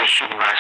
ಶ್ರೀನಿವಾಸ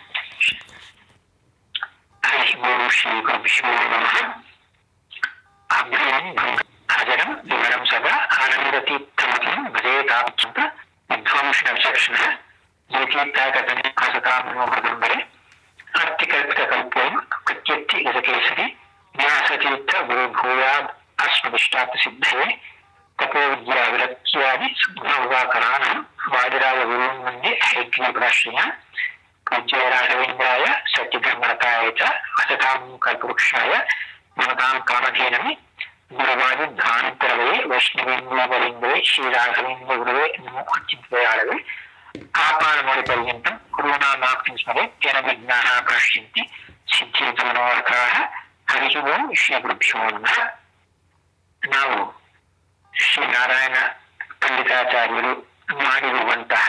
ಹರಿ ಓಂ ಶ್ರೀ ಗುರುಭ್ಯೋ ನಮಃ ಅಭ್ರಮಂ ಭಂಗ ಹಾಜರಂ ವಿವರಂ ಸದಾ ಆನಂದತೀರ್ಥಮತಿಂ ಭಜೇತಾಪ್ಯಂತ ವಿದ್ವಾಂಸನ ವಿಚಕ್ಷಣ ಜಯತೀರ್ಥಾಗತನೆ ಭಾಸತಾಮನೋಹದಂಬರೆ ಅರ್ಥಿಕಲ್ಪಿತಕಲ್ಪೋಂ ಪ್ರತ್ಯರ್ಥಿ ಗಜಕೇಸರಿ ವ್ಯಾಸತೀರ್ಥ ಗುರು ಭೂಯಾದ್ ಅಸ್ಮದಿಷ್ಟಾತ್ ಸಿದ್ಧೇ ತಪೋ ವಿದ್ಯಾ ವಿರಕ್ತ್ಯಾದಿ ಸುಭಾಕರಾಣ ವಾದಿರಾಜ ಗುರು ಮುಂದೆ ಹೈಗ್ರೀಪರಾಶ್ರಯ ಪೂಜ್ಯ ರಾಘವೇಂದ್ರಾಯ ಸತ್ಯಧರ್ಮರತಾಯ ಚ ವಸತಾಂ ಕಲ್ಪವೃಕ್ಷಾಯ ಮಮತಾಂ ಕಾಮಧೇನಮಿ ಗುರುವಾದಿ ಧಾನಂತರವೇ ವೈಷ್ಣವೇಂದ್ರವರಿಂದವೇ ಶ್ರೀರಾಘವೇಂದ್ರ ಗುರುವೇ ನಮೋ ಅಚ್ಯುತಯಾಳವೇ ಆಪಾದಮೂಲ ಪರ್ಯಂತಂ ಗುರುನಾಮಾಕ್ತಿಂ ಸ್ಮರೆ ಜನ ವಿಘ್ನಾಃ ಪ್ರಾಶ್ಯಂತಿ ಸಿದ್ಧೇತು ಮನೋರಥಾಃ ಹರಿ ಓಂ ಶ್ರೀ ಗುರುಭ್ಯೋ ನಮಃ ನಾವು ಶ್ರೀನಾರಾಯಣ ಪಂಡಿತಾಚಾರ್ಯರು ಮಾಡಿರುವಂತಹ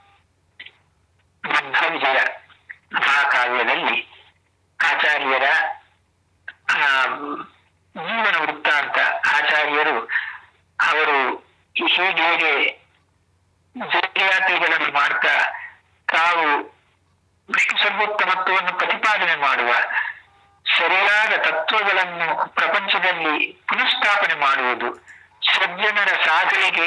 ಮಧ್ವ ವಿಜಯ ಮಹಾಕಾವ್ಯದಲ್ಲಿ ಆಚಾರ್ಯರ ಆ, ಜೀವನ ವೃತ್ತಾಂತ ಆಚಾರ್ಯರು ಅವರು ಹೇಗೆ ಹೇಗೆ ಜಯಯಾತ್ರೆಗಳನ್ನು ಮಾಡ್ತಾ ತಾವು ವಿಷ್ಣು ಸರ್ವೋತ್ತಮತ್ವವನ್ನು ಪ್ರತಿಪಾದನೆ ಮಾಡುವ ಸರಿಯಾದ ತತ್ವಗಳನ್ನು ಪ್ರಪಂಚದಲ್ಲಿ ಪುನಃಸ್ಥಾಪನೆ ಮಾಡುವುದು ಸಜ್ಜನರ ಸಾಧನೆಗೆ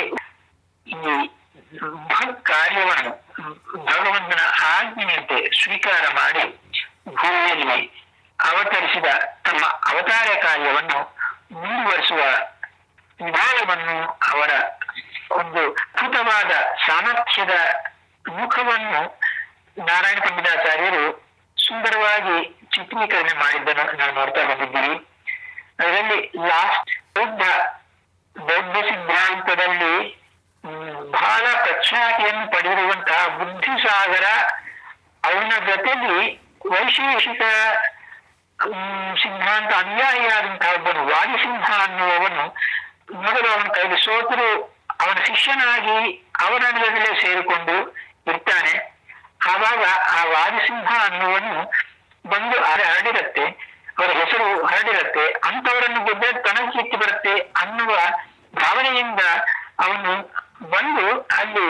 ಈ ಬೃಹತ್ ಕಾರ್ಯವನ್ನು ಭಗವಂತನ ಆಜ್ಞೆಯಂತೆ ಸ್ವೀಕಾರ ಮಾಡಿ ಭೂಮಿಯಲ್ಲಿ ಅವತರಿಸಿದ ತಮ್ಮ ಅವತಾರ ಕಾರ್ಯವನ್ನು ಮುಂದುವರಿಸುವ ವಿಧಾನವನ್ನು ಅವರ ಒಂದು ಅದ್ಭುತವಾದ ಸಾಮರ್ಥ್ಯದ ಮುಖವನ್ನು ನಾರಾಯಣ ಪಂಡಿತಾಚಾರ್ಯರು ಸುಂದರವಾಗಿ ಚಿತ್ರೀಕರಣೆ ಮಾಡಿದ್ದನ್ನು ನಾವು ನೋಡ್ತಾ ಬಂದಿದ್ದೀವಿ ಅದರಲ್ಲಿ ಲಾಸ್ಟ್ ಬೌದ್ಧ ಬೌದ್ಧ ಸಿದ್ಧಾಂತದಲ್ಲಿ ಹ್ಮ್, ಬಹಳ ಪ್ರಖ್ಯಾತಿಯನ್ನು ಪಡೆದಿರುವಂತಹ ಬುದ್ಧಿಸಾಗರ ಅವನ ಜೊತೆಲಿ ವೈಶೇಷಿಕ ಹ್ಮ್, ಸಿದ್ಧಾಂತ ಅನುಯಾಯಿಯಾದಂತಹ ಒಬ್ಬನು ವಾದಿಸಿಂಹ ಅನ್ನುವವನು ಮೊದಲು ಅವನ ಕೈಲಿ ಸೋತರು ಅವನ ಶಿಷ್ಯನಾಗಿ ಅವನ ಜೊತೆಲೇ ಸೇರಿಕೊಂಡು ಇರ್ತಾನೆ ಆವಾಗ ಆ ವಾದಿಸಿಂಹ ಅನ್ನುವನು ಬಂದು ಅರೆ ಹರಡಿರತ್ತೆ ಅವರ ಹೆಸರು ಹರಡಿರತ್ತೆ ಅಂತವರನ್ನು ಗೆದ್ದರೆ ತನಗೆ ಕೀರ್ತಿ ಬರುತ್ತೆ ಅನ್ನುವ ಭಾವನೆಯಿಂದ ಅವನು ಬಂದು ಅಲ್ಲಿ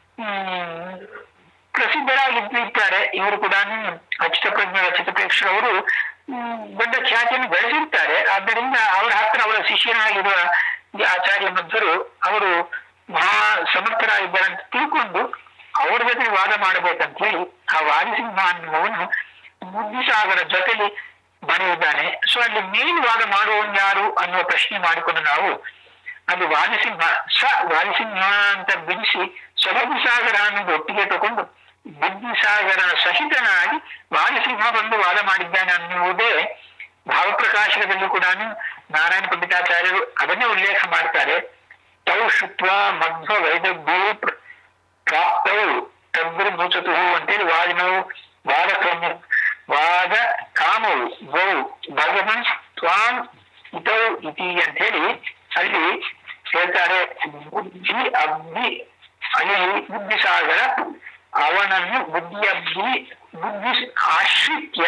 ಹ್ಮ್, ಪ್ರಸಿದ್ಧರಾಗಿದ್ದಾರೆ ಇವರು ಕೂಡ ಅಚ್ಯುತ ಪ್ರಜ್ಞ ಅಚ್ಯುತ ಪ್ರೇಕ್ಷರವರು ಹ್ಮ್, ದೊಡ್ಡ ಖ್ಯಾತಿಯನ್ನು ಗಳಿಸಿರ್ತಾರೆ ಆದ್ದರಿಂದ ಅವರ ಹತ್ರ ಅವರ ಶಿಷ್ಯನಾಗಿರುವ ಈ ಆಚಾರ್ಯ ಮಧ್ವರು ಅವರು ಮಹಾ ಸಮರ್ಥರಾಗಿದ್ದಾರೆ ಅಂತ ತಿಳ್ಕೊಂಡು ಅವ್ರ ಜೊತೆ ವಾದ ಮಾಡಬೇಕಂತ ಹೇಳಿ ಆ ವಾದಿಸಿಂಹ ಅನ್ನುವನು ಬುದ್ಧಿಸಾಗರ ಜೊತೆಲಿ ಬರೆದಿದ್ದಾನೆ ಸೊ ಅಲ್ಲಿ ಮೇನ್ ವಾದ ಮಾಡುವವನು ಯಾರು ಅನ್ನುವ ಪ್ರಶ್ನೆ ಮಾಡಿಕೊಂಡು ನಾವು ಅದು ವಾದಿಸಿಂಹ ಸ ವಾದಿಸಿಂಹ ಅಂತ ಬಿಡಿಸಿ ಸ್ವಬುದ್ಧಿಸಾಗರ ಅನ್ನೋದು ಒಟ್ಟಿಗೆ ತಗೊಂಡು ಬುದ್ಧಿಸಾಗರ ಸಹಿತನಾಗಿ ವಾದಿಸಿಂಹ ಬಂದು ವಾದ ಮಾಡಿದ್ದಾನೆ ಅನ್ನುವುದೇ ಭಾವಪ್ರಕಾಶಕದಲ್ಲಿ ಕೂಡ ನಾರಾಯಣ ಪಂಡಿತಾಚಾರ್ಯರು ಅದನ್ನೇ ಉಲ್ಲೇಖ ಮಾಡ್ತಾರೆ ತೌ ಶುತ್ವ ಮಧ್ವ ವೈದಗ್ಭೂ ಪ್ರಾಪ್ತವು ತದ್ಗುರು ಮುಚ್ಚತು ಅಂತೇಳಿ ವಾದಿನವು ವಾದ ಕ್ರಮ ವಾದ ಕಾಮವು ಬಹು ಭಗವನ್ ತ್ವಾಂ ಇತೌ ಇತಿ ಅಂತ ಹೇಳಿ ಅಲ್ಲಿ ಹೇಳ್ತಾರೆ ಬುದ್ಧಿ ಅಬ್ಬಿ ಅಲ್ಲಿ ಬುದ್ಧಿಸಾಗರ ಅವನನ್ನು ಬುದ್ಧಿ ಅಬ್ಬಿ ಬುದ್ಧಿ ಆಶ್ರಿತ್ಯ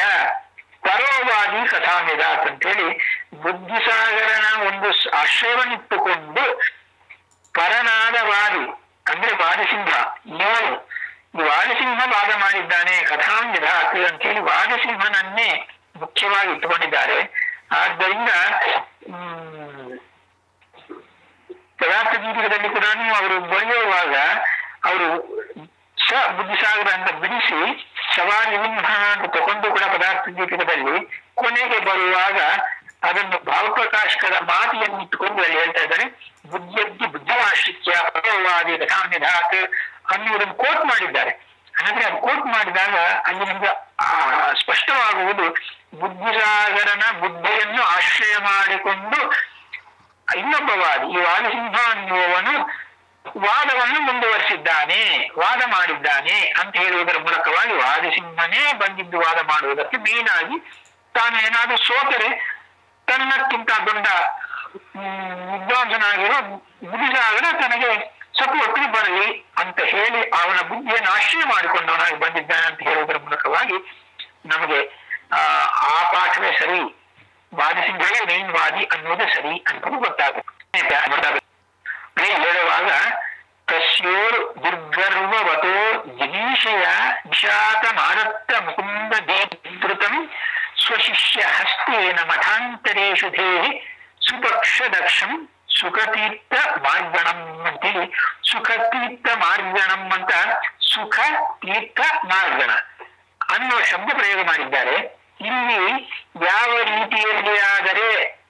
ಪರೋವಾದಿ ಕಥಾಮಿದಾತ್ ಅಂತೇಳಿ ಬುದ್ಧಿಸಾಗರನ ಒಂದು ಆಶ್ರಯವನ್ನಿಟ್ಟುಕೊಂಡು ಪರನಾದ ವಾದಿ ಅಂದ್ರೆ ವಾದಿಸಿಂಹ ಇವನು ಈ ವಾದಿಸಿಂಹ ವಾದ ಮಾಡಿದ್ದಾನೆ ಕಥಾಂಗಿದ ಅಂತೇಳಿ ವಾದಿಸಿಂಹನನ್ನೇ ಮುಖ್ಯವಾಗಿ ಇಟ್ಟುಕೊಂಡಿದ್ದಾರೆ ಆದ್ದರಿಂದ ಹ್ಮ್ ಪದಾರ್ಥ ದೀಪಿಕದಲ್ಲಿ ಕೂಡ ಅವರು ಬರೆಯುವಾಗ ಅವರು ಸ ಬುದ್ಧಿಸಾಗರ ಅಂತ ಬಿಡಿಸಿ ಸವಾರಿ ವಿಂಹ ಅಂತ ತಗೊಂಡು ಕೂಡ ಪದಾರ್ಥ ದೀಪಿಕದಲ್ಲಿ ಕೊನೆಗೆ ಬರುವಾಗ ಅದನ್ನು ಭಾವಪ್ರಕಾಶಕದ ಮಾತಿಯನ್ನು ಇಟ್ಟುಕೊಂಡು ಅಲ್ಲಿ ಹೇಳ್ತಾ ಇದ್ದಾರೆ ಬುದ್ಧಿಯದ್ದಿ ಬುದ್ಧಿವಾಶ್ರಿತ್ಯ ಪರವಾದಿ ಕಥಾನಿಧಾತ್ ಅನ್ನುವುದನ್ನು ಕೋಟ್ ಮಾಡಿದ್ದಾರೆ ಹಾಗಾದ್ರೆ ಅದು ಕೋಟ್ ಮಾಡಿದಾಗ ಅಲ್ಲಿ ನಮ್ಗೆ ಆ, ಸ್ಪಷ್ಟವಾಗುವುದು ಬುದ್ಧಿಸಾಗರನ ಬುದ್ಧಿಯನ್ನು ಆಶ್ರಯ ಮಾಡಿಕೊಂಡು ಇನ್ನೊಬ್ಬ ವಾದಿ ಈ ವಾದಸಿಂಹ ಅನ್ನುವವನು ವಾದವನ್ನು ಮುಂದುವರಿಸಿದ್ದಾನೆ ವಾದ ಮಾಡಿದ್ದಾನೆ ಅಂತ ಹೇಳುವುದರ ಮೂಲಕವಾಗಿ ವಾದಸಿಂಹನೇ ಬಂದಿದ್ದು ವಾದ ಮಾಡುವುದಕ್ಕೆ ಮೇನಾಗಿ ತಾನು ಏನಾದರೂ ಸೋತರೆ ತನ್ನಕ್ಕಿಂತ ದೊಡ್ಡ ಹ್ಮ್, ವಿದ್ವಾಂಸನಾಗಿರೋ ಬುದ್ಧಿಸಾಗರ ತನಗೆ ಸಪೋರ್ಟ್ಗೆ ಬರಲಿ ಅಂತ ಹೇಳಿ ಅವನ ಬುದ್ಧಿಯನ್ನು ಆಶ್ರಯ ಮಾಡಿಕೊಂಡವನಾಗಿ ಬಂದಿದ್ದಾನೆ ಅಂತ ಹೇಳುವುದರ ಮೂಲಕವಾಗಿ ನಮಗೆ ಆ ಆ ಪಾಠವೇ ಸರಿ ವಾದಿಸಿಂಹವೇ ಮೇನ್ ವಾದಿ ಅನ್ನೋದೇ ಸರಿ ಅನ್ನೋದು ಗೊತ್ತಾಗುತ್ತೆ ಗೊತ್ತಾಗುತ್ತೆ ಹೇಳುವಾಗ ತಸ್ಯೋರ್ ದುರ್ಗರ್ವವತೋ ಜಿನೀ ಜಿಗೀಷಯ ನಿಶಾತ ಮಾರತ್ತ ಮುಕುಂದ ದೇವೃತಂ ಸ್ವಶಿಷ್ಯ ಹಸ್ತೇನ ಮಠಾಂತರೇಶು ಧೇಹಿ ಸುಪಕ್ಷ ದಕ್ಷಂ ಸುಖತೀರ್ಥ ಮಾರ್ಗಣಂ ಅಂತೇಳಿ ಸುಖತೀರ್ಥ ಮಾರ್ಗಣಂ ಅಂತ ಸುಖ ತೀರ್ಥ ಮಾರ್ಗಣ ಅನ್ನುವ ಶಬ್ದ ಪ್ರಯೋಗ ಮಾಡಿದ್ದಾರೆ ಇಲ್ಲಿ ಯಾವ ರೀತಿಯಲ್ಲಿ ಆದರೆ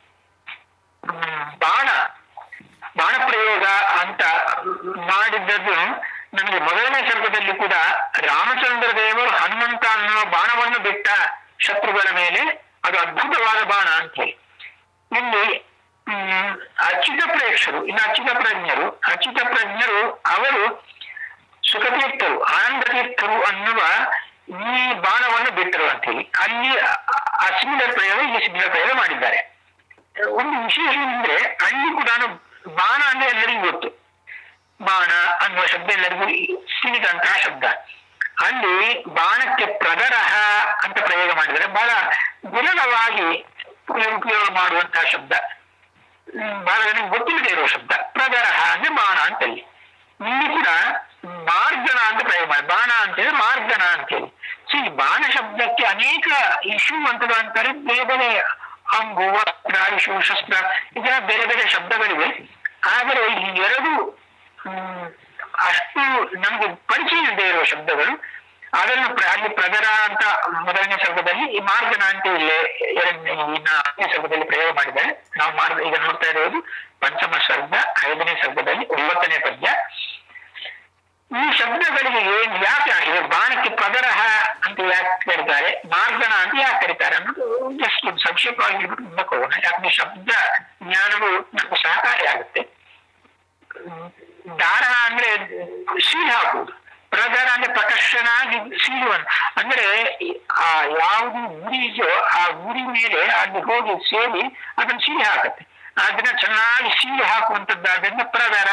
ಹ್ಮ್, ಬಾಣ ಬಾಣ ಪ್ರಯೋಗ ಅಂತ ಮಾಡಿದ್ದದ್ದು ನಮಗೆ ಮೊದಲನೇ ಸರ್ಗದಲ್ಲಿ ಕೂಡ ರಾಮಚಂದ್ರ ದೇವರು ಹನುಮಂತ ಅನ್ನುವ ಬಾಣವನ್ನು ಬಿಟ್ಟ ಶತ್ರುಗಳ ಮೇಲೆ ಅದು ಅದ್ಭುತವಾದ ಬಾಣ ಅಂತ ಹೇಳಿ ಇಲ್ಲಿ ಹ್ಮ್, ಅಚ್ಯುತ ಪ್ರೇಕ್ಷರು ಇನ್ನು ಅಚ್ಯುತ ಪ್ರಜ್ಞರು ಅಚ್ಯುತ ಪ್ರಜ್ಞರು ಅವರು ಸುಖತೀರ್ಥರು ಆನಂದ ತೀರ್ಥರು ಅನ್ನುವ ಈ ಬಾಣವನ್ನು ಬಿಟ್ಟರು ಅಂತ ಹೇಳಿ ಅಲ್ಲಿ ಆ ಸಿಮಿಲರ್ ಪ್ರಯೋಗ ಇಲ್ಲಿ ಸಿಮಿಲರ್ ಪ್ರಯೋಗ ಮಾಡಿದ್ದಾರೆ ಒಂದು ವಿಶೇಷ ಅಂದ್ರೆ ಅಲ್ಲಿ ಕೂಡ ಬಾಣ ಅಂದ್ರೆ ಎಲ್ಲರಿಗೂ ಗೊತ್ತು ಬಾಣ ಅನ್ನುವ ಶಬ್ದ ಎಲ್ಲರಿಗೂ ಸಿಗಿದಂತಹ ಶಬ್ದ ಅಲ್ಲಿ ಬಾಣಕ್ಕೆ ಪ್ರದರಹ ಅಂತ ಪ್ರಯೋಗ ಮಾಡಿದರೆ ಬಹಳ ವಿರಳವಾಗಿ ಉಪಯೋಗ ಮಾಡುವಂತಹ ಶಬ್ದ ಹ್ಮ್, ಬಹಳ ಜನಕ್ಕೆ ಗೊತ್ತಿಲ್ಲದೆ ಇರುವ ಶಬ್ದ ಪ್ರದರಹ ಅಂದ್ರೆ ಬಾಣ ಅಂತಲ್ಲಿ ಇಲ್ಲಿ ಕೂಡ ಮಾರ್ಗಣ ಅಂತ ಪ್ರಯೋಗ ಮಾಡಿ ಬಾಣ ಅಂತೇಳಿ ಮಾರ್ಗಣ ಅಂತೇಳಿ ಸೊ ಈ ಬಾಣ ಶಬ್ದಕ್ಕೆ ಅನೇಕ ಇಶು ಅಂತ ಅಂತಾರೆ ಬೇರೆ ಬೇರೆ ಅಂಗು ವಸ್ತ್ರ ಇಶು ಶಸ್ತ್ರ ಇದರ ಬೇರೆ ಬೇರೆ ಶಬ್ದಗಳಿವೆ ಆದರೆ ಈ ಎರಡು ಹ್ಮ್, ಅಷ್ಟು ನಮ್ಗೆ ಪರಿಚಯ ಇಲ್ಲದೆ ಇರುವ ಶಬ್ದಗಳು ಅದನ್ನು ಪ್ರ- ಅಲ್ಲಿ ಪ್ರದರ ಅಂತ ಮೊದಲನೇ ಸರ್ಗದಲ್ಲಿ ಈ ಮಾರ್ಗನ ಅಂತ ಇಲ್ಲಿ ಎರಡನೇ ಇನ್ನ ಐದನೇ ಸರ್ಗದಲ್ಲಿ ಪ್ರಯೋಗ ಮಾಡಿದ್ದಾರೆ ನಾವು ಮಾರ್ಗ ಈಗ ನೋಡ್ತಾ ಇರೋದು ಪಂಚಮ ಸರ್ಗ ಐದನೇ ಸರ್ಗದಲ್ಲಿ ಒಂಬತ್ತನೇ ಪದ್ಯ ಈ ಶಬ್ದಗಳಿಗೆ ಏನ್ ಯಾಕೆ ಆಗಿದೆ ಬಾಣಕ್ಕೆ ಪದರಹ ಅಂತ ಯಾಕೆ ಕರೀತಾರೆ ಮಾರ್ಗಣ ಅಂತ ಯಾಕೆ ಕರೀತಾರೆ ಅನ್ನೋದು ಜಸ್ಟ್ ಒಂದು ಸಂಕ್ಷೇಪವಾಗಿ ಹೇಳ್ಬಿಟ್ಟು ಮುಂದಕ್ಕೆ ಹೋಗೋಣ ಯಾಕಂದ್ರೆ ಶಬ್ದ ಜ್ಞಾನವು ನಮ್ಗೆ ಸಹಕಾರಿಯಾಗುತ್ತೆ ಹ್ಮ್, ದಾರ ಅಂದ್ರೆ ಸೀಲ್ ಹಾಕುವುದು ಪ್ರಧಾನ ಅಂದ್ರೆ ಪ್ರಕರ್ಷನಾಗಿ ಸೀಳುವನ್ ಅಂದ್ರೆ ಈ- ಆ ಯಾವುದು ಉರಿ ಇದೆಯೋ ಆ ಉರಿ ಮೇಲೆ ಅಲ್ಲಿ ಹೋಗಿ ಸೇರಿ ಅದನ್ನ ಸೀಲಿ ಹಾಕತ್ತೆ ಅದನ್ನ ಚೆನ್ನಾಗಿ ಸೀಲಿ ಹಾಕುವಂತದ್ದಾದ್ರಿಂದ ಪ್ರಧಾರ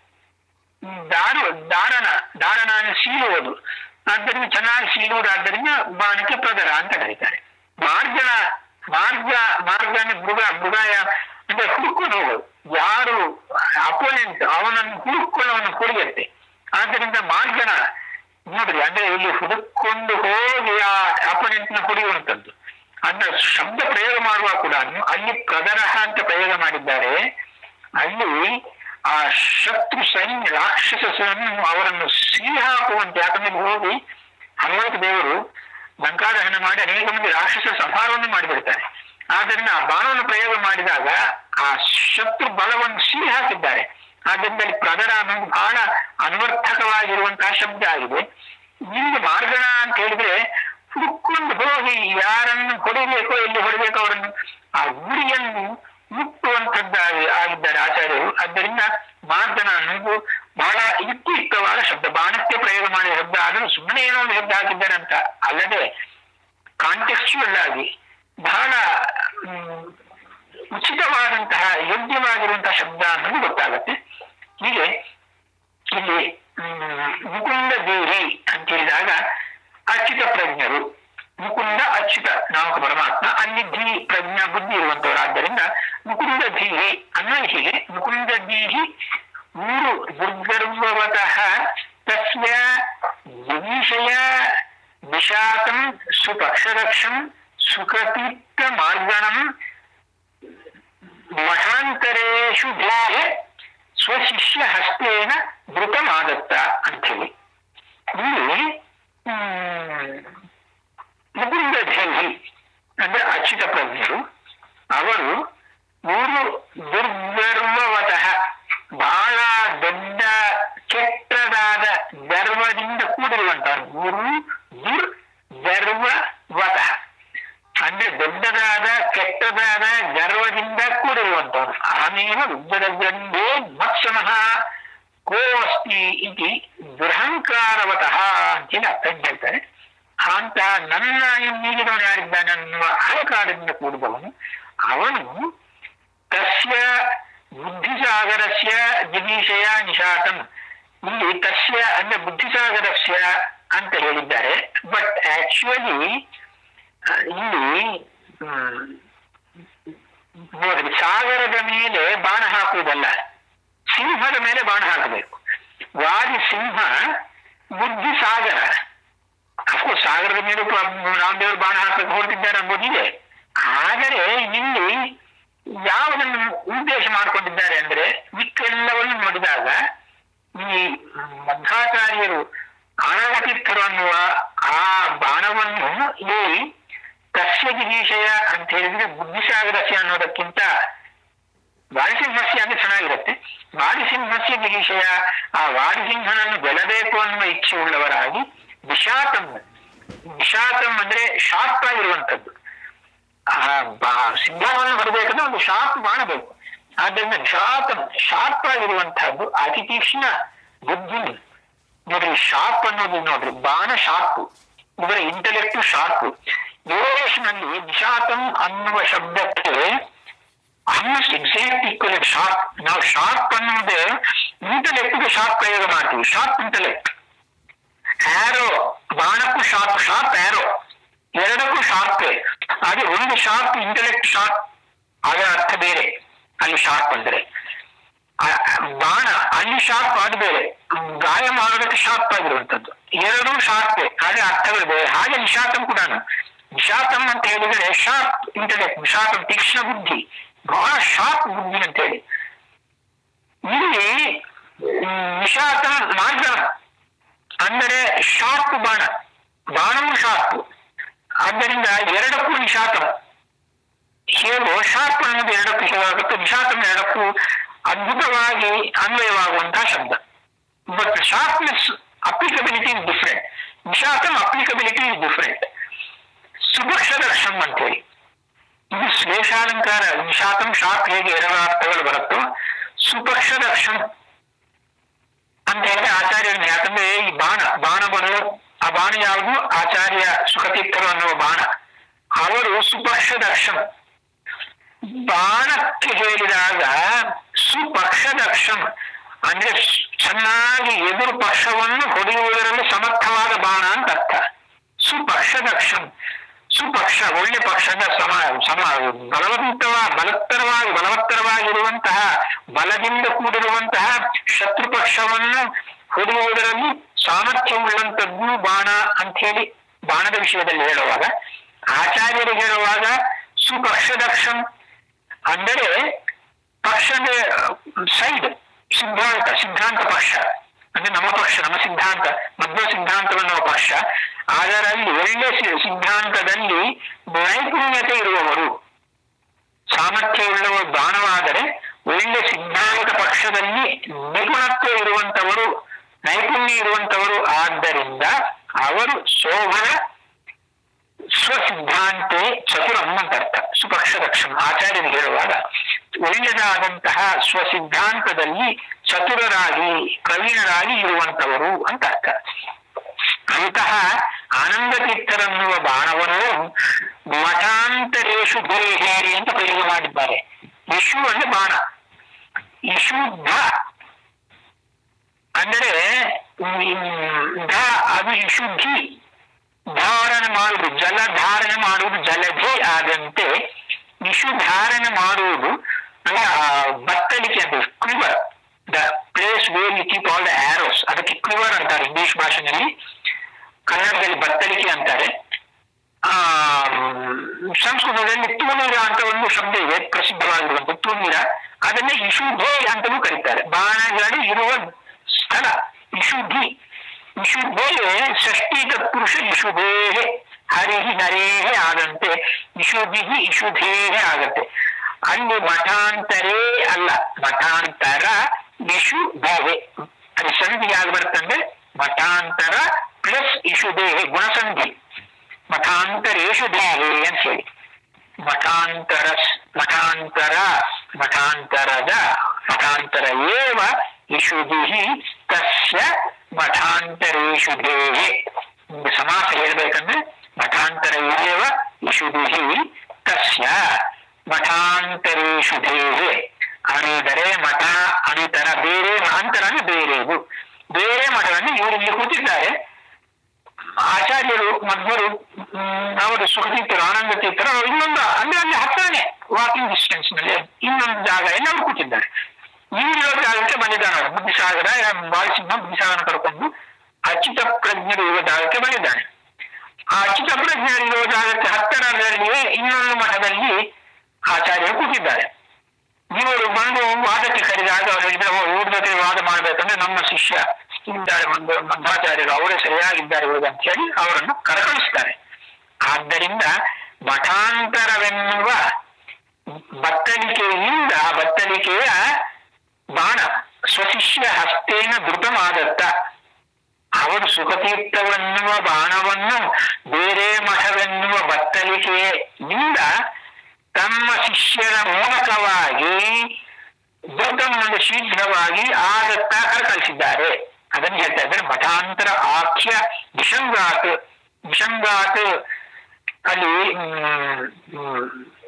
ದಾರು ದಾರಣ ದಾರಣ ಅಂದ್ರೆ ಸೀಳುವುದು ಆದ್ದರಿಂದ ಚೆನ್ನಾಗಿ ಸೀಳುವುದಾದ್ದರಿಂದ ಬಾಣಕ್ಕೆ ಪ್ರದರ ಅಂತ ಕರೀತಾರೆ ಮಾರ್ಗಣ ಮಾರ್ಗ ಮಾರ್ಗ ಅಂದ್ರೆ ಮೃಗ ಮೃಗಾಯ ಅಂದ್ರೆ ಹುಡುಕೊಂಡು ಹೋಗೋದು ಯಾರು ಅಪೋನೆಂಟ್ ಅವನನ್ನು ಹುಡುಕೊಳ್ಳೋವನ್ನು ಕುಡಿಯತ್ತೆ ಆದ್ದರಿಂದ ಮಾರ್ಗಣ ನೋಡ್ರಿ ಅಂದ್ರೆ ಇಲ್ಲಿ ಹುಡುಕೊಂಡು ಹೋಗಿ ಆ ಅಪೋನೆಂಟ್ ನ ಕುಡಿಯುವಂತದ್ದು ಅನ್ನ ಶಬ್ದ ಪ್ರಯೋಗ ಮಾಡುವ ಕೂಡ ಅಲ್ಲಿ ಪ್ರದರಹ ಅಂತ ಪ್ರಯೋಗ ಮಾಡಿದ್ದಾರೆ ಅಲ್ಲಿ ಆ ಶತ್ರು ಸೈನ್ಯ ರಾಕ್ಷಸರನ್ನು ಅವರನ್ನು ಸಿಹಿ ಹಾಕುವಂತೆ ಯಾಕಂದ್ರೆ ಹೋಗಿ ಹನುಮಂತ ದೇವರು ಲಂಕಾದಹನ ಮಾಡಿ ಅನೇಕ ಮಂದಿ ರಾಕ್ಷಸ ಸಂಹಾರವನ್ನು ಮಾಡಿಬಿಡ್ತಾರೆ ಆದ್ದರಿಂದ ಆ ಬಾಣವನ್ನು ಪ್ರಯೋಗ ಮಾಡಿದಾಗ ಆ ಶತ್ರು ಬಲವನ್ನು ಸಿಹಿ ಹಾಕಿದ್ದಾರೆ ಆದ್ದರಿಂದ ಇಲ್ಲಿ ಪ್ರದರ ಅನ್ನೋದು ಬಹಳ ಅನ್ವರ್ಥಕವಾಗಿರುವಂತಹ ಶಬ್ದ ಆಗಿದೆ ಇಲ್ಲಿ ಮಾರ್ಗಣ ಅಂತ ಹೇಳಿದ್ರೆ ಹುಡುಕೊಂಡು ಹೋಗಿ ಯಾರನ್ನು ಹೊಡಿಬೇಕೋ ಎಲ್ಲಿ ಹೊಡಿಬೇಕೋ ಅವರನ್ನು ಆ ಗುರಿಯನ್ನು ಮುಟ್ಟುವಂತದ್ದಾಗಿ ಆಗಿದ್ದಾರೆ ಆಚಾರ್ಯರು ಆದ್ದರಿಂದ ಮಾರ್ಗನ ಅನ್ನೋದು ಬಹಳ ಯುಕ್ತಿಯುಕ್ತವಾದ ಶಬ್ದ ಬಾಣಕ್ಕೆ ಪ್ರಯೋಗ ಮಾಡಿದ ಶಬ್ದ ಆದರೂ ಸುಮ್ಮನೆ ಏನೋ ಒಂದು ಶಬ್ದ ಹಾಕಿದ್ದಾರೆ ಅಂತ ಅಲ್ಲದೆ ಕಾಂಟೆಕ್ಚುಯಲ್ ಆಗಿ ಬಹಳ ಹ್ಮ್, ಉಚಿತವಾದಂತಹ ಯೋಗ್ಯವಾಗಿರುವಂತಹ ಶಬ್ದ ಅನ್ನೋದು ಗೊತ್ತಾಗತ್ತೆ ಹೀಗೆ ಇಲ್ಲಿ ಹ್ಮ್, ಮುಕುಂದ ದೇವಿ ಅಂತ ಹೇಳಿದಾಗ ಅಚ್ಯುತ ಪ್ರಜ್ಞರು ಮುಕುಂದ ಅಚ್ಯುತ ನಾಮಕ ಪರಮಾತ್ಮ ಅಲ್ಲಿ ಧೀ ಪ್ರಜ್ಞಾ ಬುದ್ಧಿ ಇರುವಂತವರಾದ್ದರಿಂದ ಮುಕುಂದ ಧೀಹಿ ಅನ್ವಯಿಸಿದೆ ಮುಕುಂದ ದೀಹಿ ಊರು ದುರ್ಗರ್ವತಃ ತಸ್ಯ ವಿಷಯ ವಿಷಾತಂ ಸುಪಕ್ಷರಕ್ಷಂ ಸುಖತೀರ್ಥ ಮಾರ್ಗಣಂ ಮಠಾಂತರೇಶು ಧ್ಯಾಯ ಸ್ವಶಿಷ್ಯ ಹಸ್ತೇನ ಧೃತಮಾದತ್ತ ಅಂಥೇಳಿ ಇಲ್ಲಿ ಹ್ಮ್, ಮುಕುಂದ ದೇವಿ ಅಂದ್ರೆ ಅಚ್ಯುತ ಪ್ರಜ್ಞರು ಅವರು ಮೂರು ದುರ್ಗರ್ವವತಃ ಬಹಳ ದೊಡ್ಡ ಕೆಟ್ಟದಾದ ಗರ್ವದಿಂದ ಕೂಡಿರುವಂತವರು ಗುರು ದುರ್ ಗರ್ವವತಃ ಅಂದ್ರೆ ದೊಡ್ಡದಾದ ಕೆಟ್ಟದಾದ ಗರ್ವದಿಂದ ಕೂಡಿರುವಂತವನು ಆಮೇಲೆ ರುದ್ರಗ್ರಂಥೇ ಮತ್ಸಮಃ ಕೋ ಅಸ್ತಿ ಇತಿ ದುರಹಂಕಾರವತಃ ಅಂತೇಳಿ ಅರ್ಥ ಹೇಳ್ತಾರೆ ಅಂತ ನನ್ನ ಮೀರಿದವನು ಯಾರಿದ್ದಾನೆ ಅನ್ನುವ ಅಹಂಕಾರದಿಂದ ಕೂಡಿದವನು ಅವನು ತಸ್ಯ ಬುದ್ಧಿಸಾಗರಸ್ಯ ಜಿಗೀಷಯ ನಿಶಾತಂ ಇಲ್ಲಿ ತಸ್ಯ ಅಂದ್ರೆ ಬುದ್ಧಿಸಾಗರಸ್ಯ ಅಂತ ಹೇಳಿದ್ದಾರೆ ಬಟ್ ಆಕ್ಚುಲಿ ಇಲ್ಲಿ ಹ್ಮ್, ನೋಡ್ರಿ ಸಾಗರದ ಮೇಲೆ ಬಾಣ ಹಾಕುವುದಲ್ಲ ಸಿಂಹದ ಮೇಲೆ ಬಾಣ ಹಾಕಬೇಕು ವಾದಿ ಸಿಂಹ ಬುದ್ಧಿ ಸಾಗರ ಮೇಲೆ ರಾಮದೇವರು ಬಾಣ ಹಾಕಕ್ಕೆ ಹೊರಟಿದ್ದಾರೆ ಎಂಬುದಿದೆ ಆದರೆ ಇಲ್ಲಿ ಯಾವುದನ್ನು ಉದ್ದೇಶ ಮಾಡಿಕೊಂಡಿದ್ದಾರೆ ಅಂದ್ರೆ ಮಿಕ್ಕೆಲ್ಲವನ್ನು ನೋಡಿದಾಗ ಈ ಮಧ್ವಾಚಾರ್ಯರು ಆನಂದತೀರ್ಥರು ಅನ್ನುವ ಆ ಬಾಣವನ್ನು ಈ ತಸ್ಯ ಗಿರೀಶಯ ಅಂತ ಹೇಳಿದ್ರೆ ಬುದ್ಧಿಸಾಗರಸ್ಯ ಅನ್ನೋದಕ್ಕಿಂತ ವಾಡಿಸಿಂಹಸ್ಯ ಅಂದ್ರೆ ಚೆನ್ನಾಗಿರುತ್ತೆ ವಾಡಿಸಿಂಹಸ್ಯ ಗಿರೀಶಯ ಆ ವಾಡಿಸಿಂಹನನ್ನು ಗೆಲ್ಲಬೇಕು ಅನ್ನುವ ಇಚ್ಛೆ ಉಳ್ಳವರಾಗಿ ವಿಷಾತಂ ವಿಷಾತಂ ಅಂದ್ರೆ ಶಾರ್ಪ್ ಆಗಿರುವಂತದ್ದು ಆ ಬಾ- ಸಿಂಹವನ್ನು ಹೊರಬೇಕಂದ್ರೆ ಒಂದು ಶಾರ್ಪ್ ಮಾಡಬೇಕು ಆದ್ದರಿಂದ ಶಾರ್ಪ್ ಶಾರ್ಪ್ ಆಗಿರುವಂತಹದ್ದು ಅತಿ ತೀಕ್ಷ್ಣ ಬುದ್ಧಿ ನೋಡ್ರಿ ಶಾರ್ಪ್ ಅನ್ನೋದು ನೋಡ್ರಿ ಬಾಣ ಶಾರ್ಪ್ ಇವರ ಇಂಟೆಲೆಕ್ಟ್ ಶಾರ್ಪ್ ಇಂಗ್ಲಿಷ್ ನಲ್ಲಿ ನಿಶಾತಂ ಅನ್ನುವ ಶಬ್ದಕ್ಕೆ ಆಲ್ಮೋಸ್ಟ್ ಎಕ್ಸಾಕ್ಟ್ ಈಕ್ವಲ್ ಶಾರ್ಪ್ ನಾವು ಶಾರ್ಪ್ ಅನ್ನೋದು ಇಂಟೆಲೆಕ್ಟ್ಗೆ ಶಾರ್ಪ್ ಪ್ರಯೋಗ ಮಾಡ್ತೀವಿ ಶಾರ್ಪ್ ಇಂಟೆಲೆಕ್ಟ್ ಆರೋ ಬಾಣಕ್ಕೂ ಶಾರ್ಪ್ ಶಾರ್ಪ್ ಆರೋ ಎರಡಕ್ಕೂ ಶಾರ್ಪ್ ಅದೇ ಒಂದು ಶಾರ್ಪ್ ಇಂಟೆಲೆಕ್ಟ್ ಶಾರ್ಪ್ ಅದರ ಅರ್ಥ ಬೇರೆ ಅಲ್ಲಿ ಶಾರ್ಪ್ ಅಂದ್ರೆ ಆ- ಬಾಣ ಅಲ್ಲಿ ಶಾರ್ಪ್ ಅದು ಬೇರೆ ಗಾಯ ಮಾಡೋದಕ್ಕೆ ಶಾರ್ಪ್ ಆಗಿರುವಂತದ್ದು ಎರಡೂ ಶಾರ್ಪ್ ಅದೇ ಅರ್ಥಗಳು ಬೇರೆ ಹಾಗೆ ನಿಶಾತಂ ಕೂಡ ನಿಶಾತಂ ಅಂತ ಹೇಳಿದ್ರೆ ಶಾರ್ಪ್ ಇಂಟೆಲೆಕ್ಟ್ ನಿಶಾತಂ ತೀಕ್ಷ್ಣ ಬುದ್ಧಿ ಬಹಳ ಶಾರ್ಪ್ ಬುದ್ಧಿ ಅಂತ ಹೇಳಿ ಇಲ್ಲಿ ಮ್, ನಿಶಾತಂ ಮಾರ್ಗಂ ಅಂದರೆ ಶಾರ್ಪ್ ಬಾಣ ಬಾಣವು ಶಾರ್ಪ್ ಆದ್ದರಿಂದ ಎರಡಕ್ಕೂ ನಿಶಾತಂ ಹೇಗೋ ಶಾರ್ಪ್ ಅನ್ನೋದು ಎರಡಕ್ಕೂ ಹೇಗಾಗುತ್ತೆ ನಿಶಾತಂ ಎರಡಕ್ಕೂ ಅದ್ಭುತವಾಗಿ ಅನ್ವಯವಾಗುವಂತಹ ಶಬ್ದ but sharpness applicability is different ನಿಶಾತಂ ಅಪ್ಲಿಕಬಿಲಿಟಿ ಇಸ್ ಡಿಫ್ರೆಂಟ್ ಸುಭಕ್ಷದ ರಕ್ಷಂ ಅಂತೇಳಿ ಇದು ಶ್ಲೇಷಾಲಂಕಾರ ನಿಶಾತಂ ಶಾರ್ಪ್ ಹೇಗೆ ಎರಡು ಅರ್ಥಗಳು ಬರುತ್ತೋ ಸುಪಕ್ಷದ ರಕ್ಷಂ ಅಂತ ಹೇಳಿದ್ರೆ ಆಚಾರ್ಯರನ್ನ ಯಾಕಂದ್ರೆ ಈ ಬಾಣ ಬಾಣ ಬರೋ ಆ ಬಾಣ ಯಾವುದು ಆಚಾರ್ಯ ಸುಖತೀರ್ಥರು ಅನ್ನುವ ಬಾಣ ಅವರು ಸುಪಕ್ಷದಕ್ಷಂ ಬಾಣಕ್ಕೆ ಹೇಳಿದಾಗ ಸುಪಕ್ಷದಕ್ಷಂ ಅಂದ್ರೆ ಸ್- ಚೆನ್ನಾಗಿ ಎದುರು ಪಕ್ಷವನ್ನು ಹೊಡೆಯುವುದರಲ್ಲಿ ಸಮರ್ಥವಾದ ಬಾಣ ಅಂತ ಅರ್ಥ ಸುಪಕ್ಷದಕ್ಷಂ ಸುಪಕ್ಷ ಒಳ್ಳೆ ಪಕ್ಷದ ಸಮ ಸಮ ಬಲವಂತವ ಬಲತ್ತರವಾಗಿ ಬಲವತ್ತರವಾಗಿರುವಂತಹ ಬಲದಿಂದ ಕೂಡಿರುವಂತಹ ಶತ್ರು ಪಕ್ಷವನ್ನು ಹೊಡೆಯುವುದರಲ್ಲಿ ಸಾಮರ್ಥ್ಯವುಳ್ಳಂತದ್ದು ಬಾಣ ಅಂತ ಹೇಳಿ ಬಾಣದ ವಿಷಯದಲ್ಲಿ ಹೇಳುವಾಗ ಆಚಾರ್ಯರು ಹೇಳುವಾಗ ಸುಪಕ್ಷದಕ್ಷಂ ಅಂದರೆ ಪಕ್ಷದ ಸೈಡ್ ಸಿದ್ಧಾಂತ ಸಿದ್ಧಾಂತ ಪಕ್ಷ ಅಂದ್ರೆ ನಮ್ಮ ಪಕ್ಷ ನಮ್ಮ ಸಿದ್ಧಾಂತ ಮಧ್ವ ಸಿದ್ಧಾಂತವೆನ್ನುವ ಪಕ್ಷ ಅದರಲ್ಲಿ ಒಳ್ಳೆ ಸಿ- ಸಿದ್ಧಾಂತದಲ್ಲಿ ನೈಪುಣ್ಯತೆ ಇರುವವರು ಸಾಮರ್ಥ್ಯವುಳ್ಳವ ಬಾಣವಾದರೆ ಒಳ್ಳೆ ಸಿದ್ಧಾಂತ ಪಕ್ಷದಲ್ಲಿ ನಿಪುಣತ್ವ ಇರುವಂತವರು ನೈಪುಣ್ಯ ಇರುವಂತವರು ಆದ್ದರಿಂದ ಅವರು ಶೋಭನ ಸ್ವಸಿದ್ಧಾಂತೆ ಚತುರಂ ಅಂತ ಅರ್ಥ ಸುಪಕ್ಷದಕ್ಷಂ ಆಚಾರ್ಯರು ಹೇಳುವಾಗ ಒಳ್ಳೆಯದಾದಂತಹ ಸ್ವಸಿದ್ಧಾಂತದಲ್ಲಿ ಚತುರರಾಗಿ ಪ್ರವೀಣರಾಗಿ ಇರುವಂತವರು ಅಂತ ಅರ್ಥ ಅಂತಹ ಆನಂದ ತೀರ್ಥರನ್ನುವ ಬಾಣವನ್ನು ಮಠಾಂತರೇಶು ಬೇಹೇರಿ ಅಂತ ಪ್ರಯೋಗ ಮಾಡಿದ್ದಾರೆ ಯಶು ಅಂದ್ರೆ ಬಾಣ ಯಶುದ್ಧ ಅಂದರೆ ಹ್ಮ್, ಧ ಅದು ಶುದ್ಧಿ ಧಾರಣೆ ಮಾಡುವುದು ಜಲ ಧಾರಣೆ ಮಾಡುವುದು ಜಲಧಿ ಆದಂತೆ ವಿಷು ಧಾರಣೆ ಮಾಡುವುದು ಅಂದ್ರೆ ಆ ಬತ್ತಳಿಕೆ ಅಂತ quiver the place where you keep all the arrows ಅದಕ್ಕೆ ಕ್ವಿವರ್ ಅಂತಾರೆ ಇಂಗ್ಲಿಷ್ ಭಾಷೆನಲ್ಲಿ ಕನ್ನಡದಲ್ಲಿ ಬತ್ತಳಿಕೆ ಅಂತಾರೆ ಆ ಸಂಸ್ಕೃತದಲ್ಲಿ ತೂನೀರ ಅಂತ ಒಂದು ಶಬ್ದ ಇದೆ ಪ್ರಸಿದ್ಧವಾಗಿರುವಂತ ತೂನೀರ ಅದನ್ನೇ ಇಶುಧೆ ಅಂತಲೂ ಕರೀತಾರೆ ಬಾಣಗಳು ಇರುವ ಸ್ಥಳ ಇಶುಧಿ ಇಶುಧೆ ಷಷ್ಠಿ ತತ್ಪುರುಷ ಇಶುಧೇ ಹರಿಹಿ ನರೇಹೇ ಆದಂತೆ ಇಶುಧಿ ಇಶುಧೇ ಆಗತ್ತೆ ಅಲ್ಲಿ ಮಠಾಂತರೇ ಅಲ್ಲ ಮಠಾಂತರ ಯಶು ದೇಹೆ ಅದು ಸಂಧಿ ಯಾವ್ದು ಬರ್ತಂದ್ರೆ ಮಠಾಂತರ ಪ್ಲಸ್ ಇಶುದೇಹೆ ಗುಣಸಂಧಿ ಮಠಾಂತರೇಶು ದೇಹೆ ಅಂತ ಹೇಳಿ ಮಠಾಂತರ ಮಠಾಂತರ ಮಠಾಂತರದ ಮಠಾಂತರ ಏವ ಇಶುಧಿ ತಸ್ಯ ಮಠಾಂತರೇಶು ದೇಹೆ ನಿಮ್ಗೆ ಸಮಾಸ ಹೇಳ್ಬೇಕಂದ್ರೆ ಮಠಾಂತರ ಏವ ಇಶುಧಿ ತಸ್ಯ ಮಠಾಂತರೇಶು ದೇಹೆ ಅಣಿದರೆ ಮಠ ಅಣಿತರ ಬೇರೆ ಅಂತರ ಅಂದ್ರೆ ಬೇರೆದು ಬೇರೆ ಮಠವನ್ನು ಇವರಲ್ಲಿ ಕೂತಿದ್ದಾರೆ ಆಚಾರ್ಯರು ಮಧ್ವರು ಹ್ಮ್, ಅವರು ಸುಖತೀರ್ಥರು ಆನಂದ ತೀರ್ಥರು ಅವರು ಇನ್ನೊಂದು ಅಂದ್ರೆ ಅಲ್ಲಿ ಹತ್ರನೇ ವಾಕಿಂಗ್ ಡಿಸ್ಟೆನ್ಸ್ ನಲ್ಲಿ ಇನ್ನೊಂದು ಜಾಗ ಎಲ್ಲ ಅವರು ಕೂತಿದ್ದಾರೆ ಈಗಿರೋ ಜಾಗಕ್ಕೆ ಬಂದಿದ್ದಾನೆ ಅವರು ಬುದ್ಧಿಸಾಗರ ಬಾಲಸಿಂಹ ಬುದ್ಧಿಸಾಗರ ಕರ್ಕೊಂಡು ಅಚ್ಯುತ ಪ್ರಜ್ಞರು ಇರುವ ಜಾಗಕ್ಕೆ ಬಂದಿದ್ದಾನೆ ಆ ಚಿತ್ತಪ್ರಜ್ಞರಿರುವ ಜಾಗಕ್ಕೆ ಹತ್ತಿರದಲ್ಲಿಯೇ ಇನ್ನೊಂದು ಮಠದಲ್ಲಿ ಆಚಾರ್ಯರು ಕೂತಿದ್ದಾರೆ ಇವರು ಬಂದು ವಾದಕ್ಕೆ ಕರೆದಾಗ ಅವರು ಹೇಳಿದ್ರೆ ಓ ಇವ್ರ ಜೊತೆ ವಾದ ಮಾಡ್ಬೇಕಂದ್ರೆ ನಮ್ಮ ಶಿಷ್ಯ ಇದ್ದಾರೆ ಒಂದು ಮಧ್ವಾಚಾರ್ಯರು ಅವರೇ ಸರಿಯಾಗಿದ್ದಾರೆ ಇವರು ಅಂತ ಹೇಳಿ ಅವರನ್ನು ಕರಕಳಿಸ್ತಾರೆ ಆದ್ದರಿಂದ ಮಠಾಂತರವೆನ್ನುವ ಬತ್ತಳಿಕೆಯಿಂದ ಬತ್ತಳಿಕೆಯ ಬಾಣ ಸ್ವಶಿಷ್ಯ ಹಸ್ತೇನ ಧೃತಮಾದತ್ತ ಅವರು ಸುಖತೀರ್ಥವೆನ್ನುವ ಬಾಣವನ್ನು ಬೇರೆ ಮಠವೆನ್ನುವ ಬತ್ತಳಿಕೆಯಿಂದ ತಮ್ಮ ಶಿಷ್ಯರ ಮೂಲಕವಾಗಿ ಧೃತವನ್ನು ಶೀಘ್ರವಾಗಿ ಆಗತ್ತ ಕಳಿಸಿದ್ದಾರೆ ಅದನ್ನು ಹೇಳ್ತಾ ಇದ್ದಾರೆ ಮಠಾಂತರ ಆಖ್ಯ ವಿಷಂಗಾತ್ ವಿಷಂಗಾತ್ ಅಲ್ಲಿ ಹ್ಮ್, ಹ್ಮ್,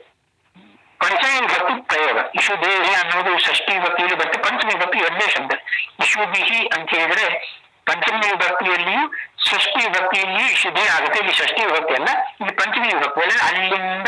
ಪಂಚಮಿ ವಿಭಕ್ತಿ ಪ್ರಯೋಗ ಇಶು ದೇಹಿ ಅನ್ನೋದು ಷಷ್ಠಿ ವಿಭಕ್ತಿಯಲ್ಲಿ ಬರುತ್ತೆ ಪಂಚಮಿ ವಿಭಕ್ತಿ ಒಂದೇ ಶಬ್ದ ಇಶು ಬಿಹಿ ಅಂತ ಹೇಳಿದ್ರೆ ಪಂಚಮಿ ವಿಭಕ್ತಿಯಲ್ಲಿಯೂ ಷಷ್ಠಿ ವಿಭಕ್ತಿಯಲ್ಲಿಯೂ ಇಶುದೇ ಆಗುತ್ತೆ ಇಲ್ಲಿ ಷಷ್ಠಿ ವಿಭಕ್ತಿ ಅಲ್ಲ ಇಲ್ಲಿ ಪಂಚಮಿ ವಿಭಕ್ತಿ ಅಲ್ಲ ಅಲ್ಲಿಂದ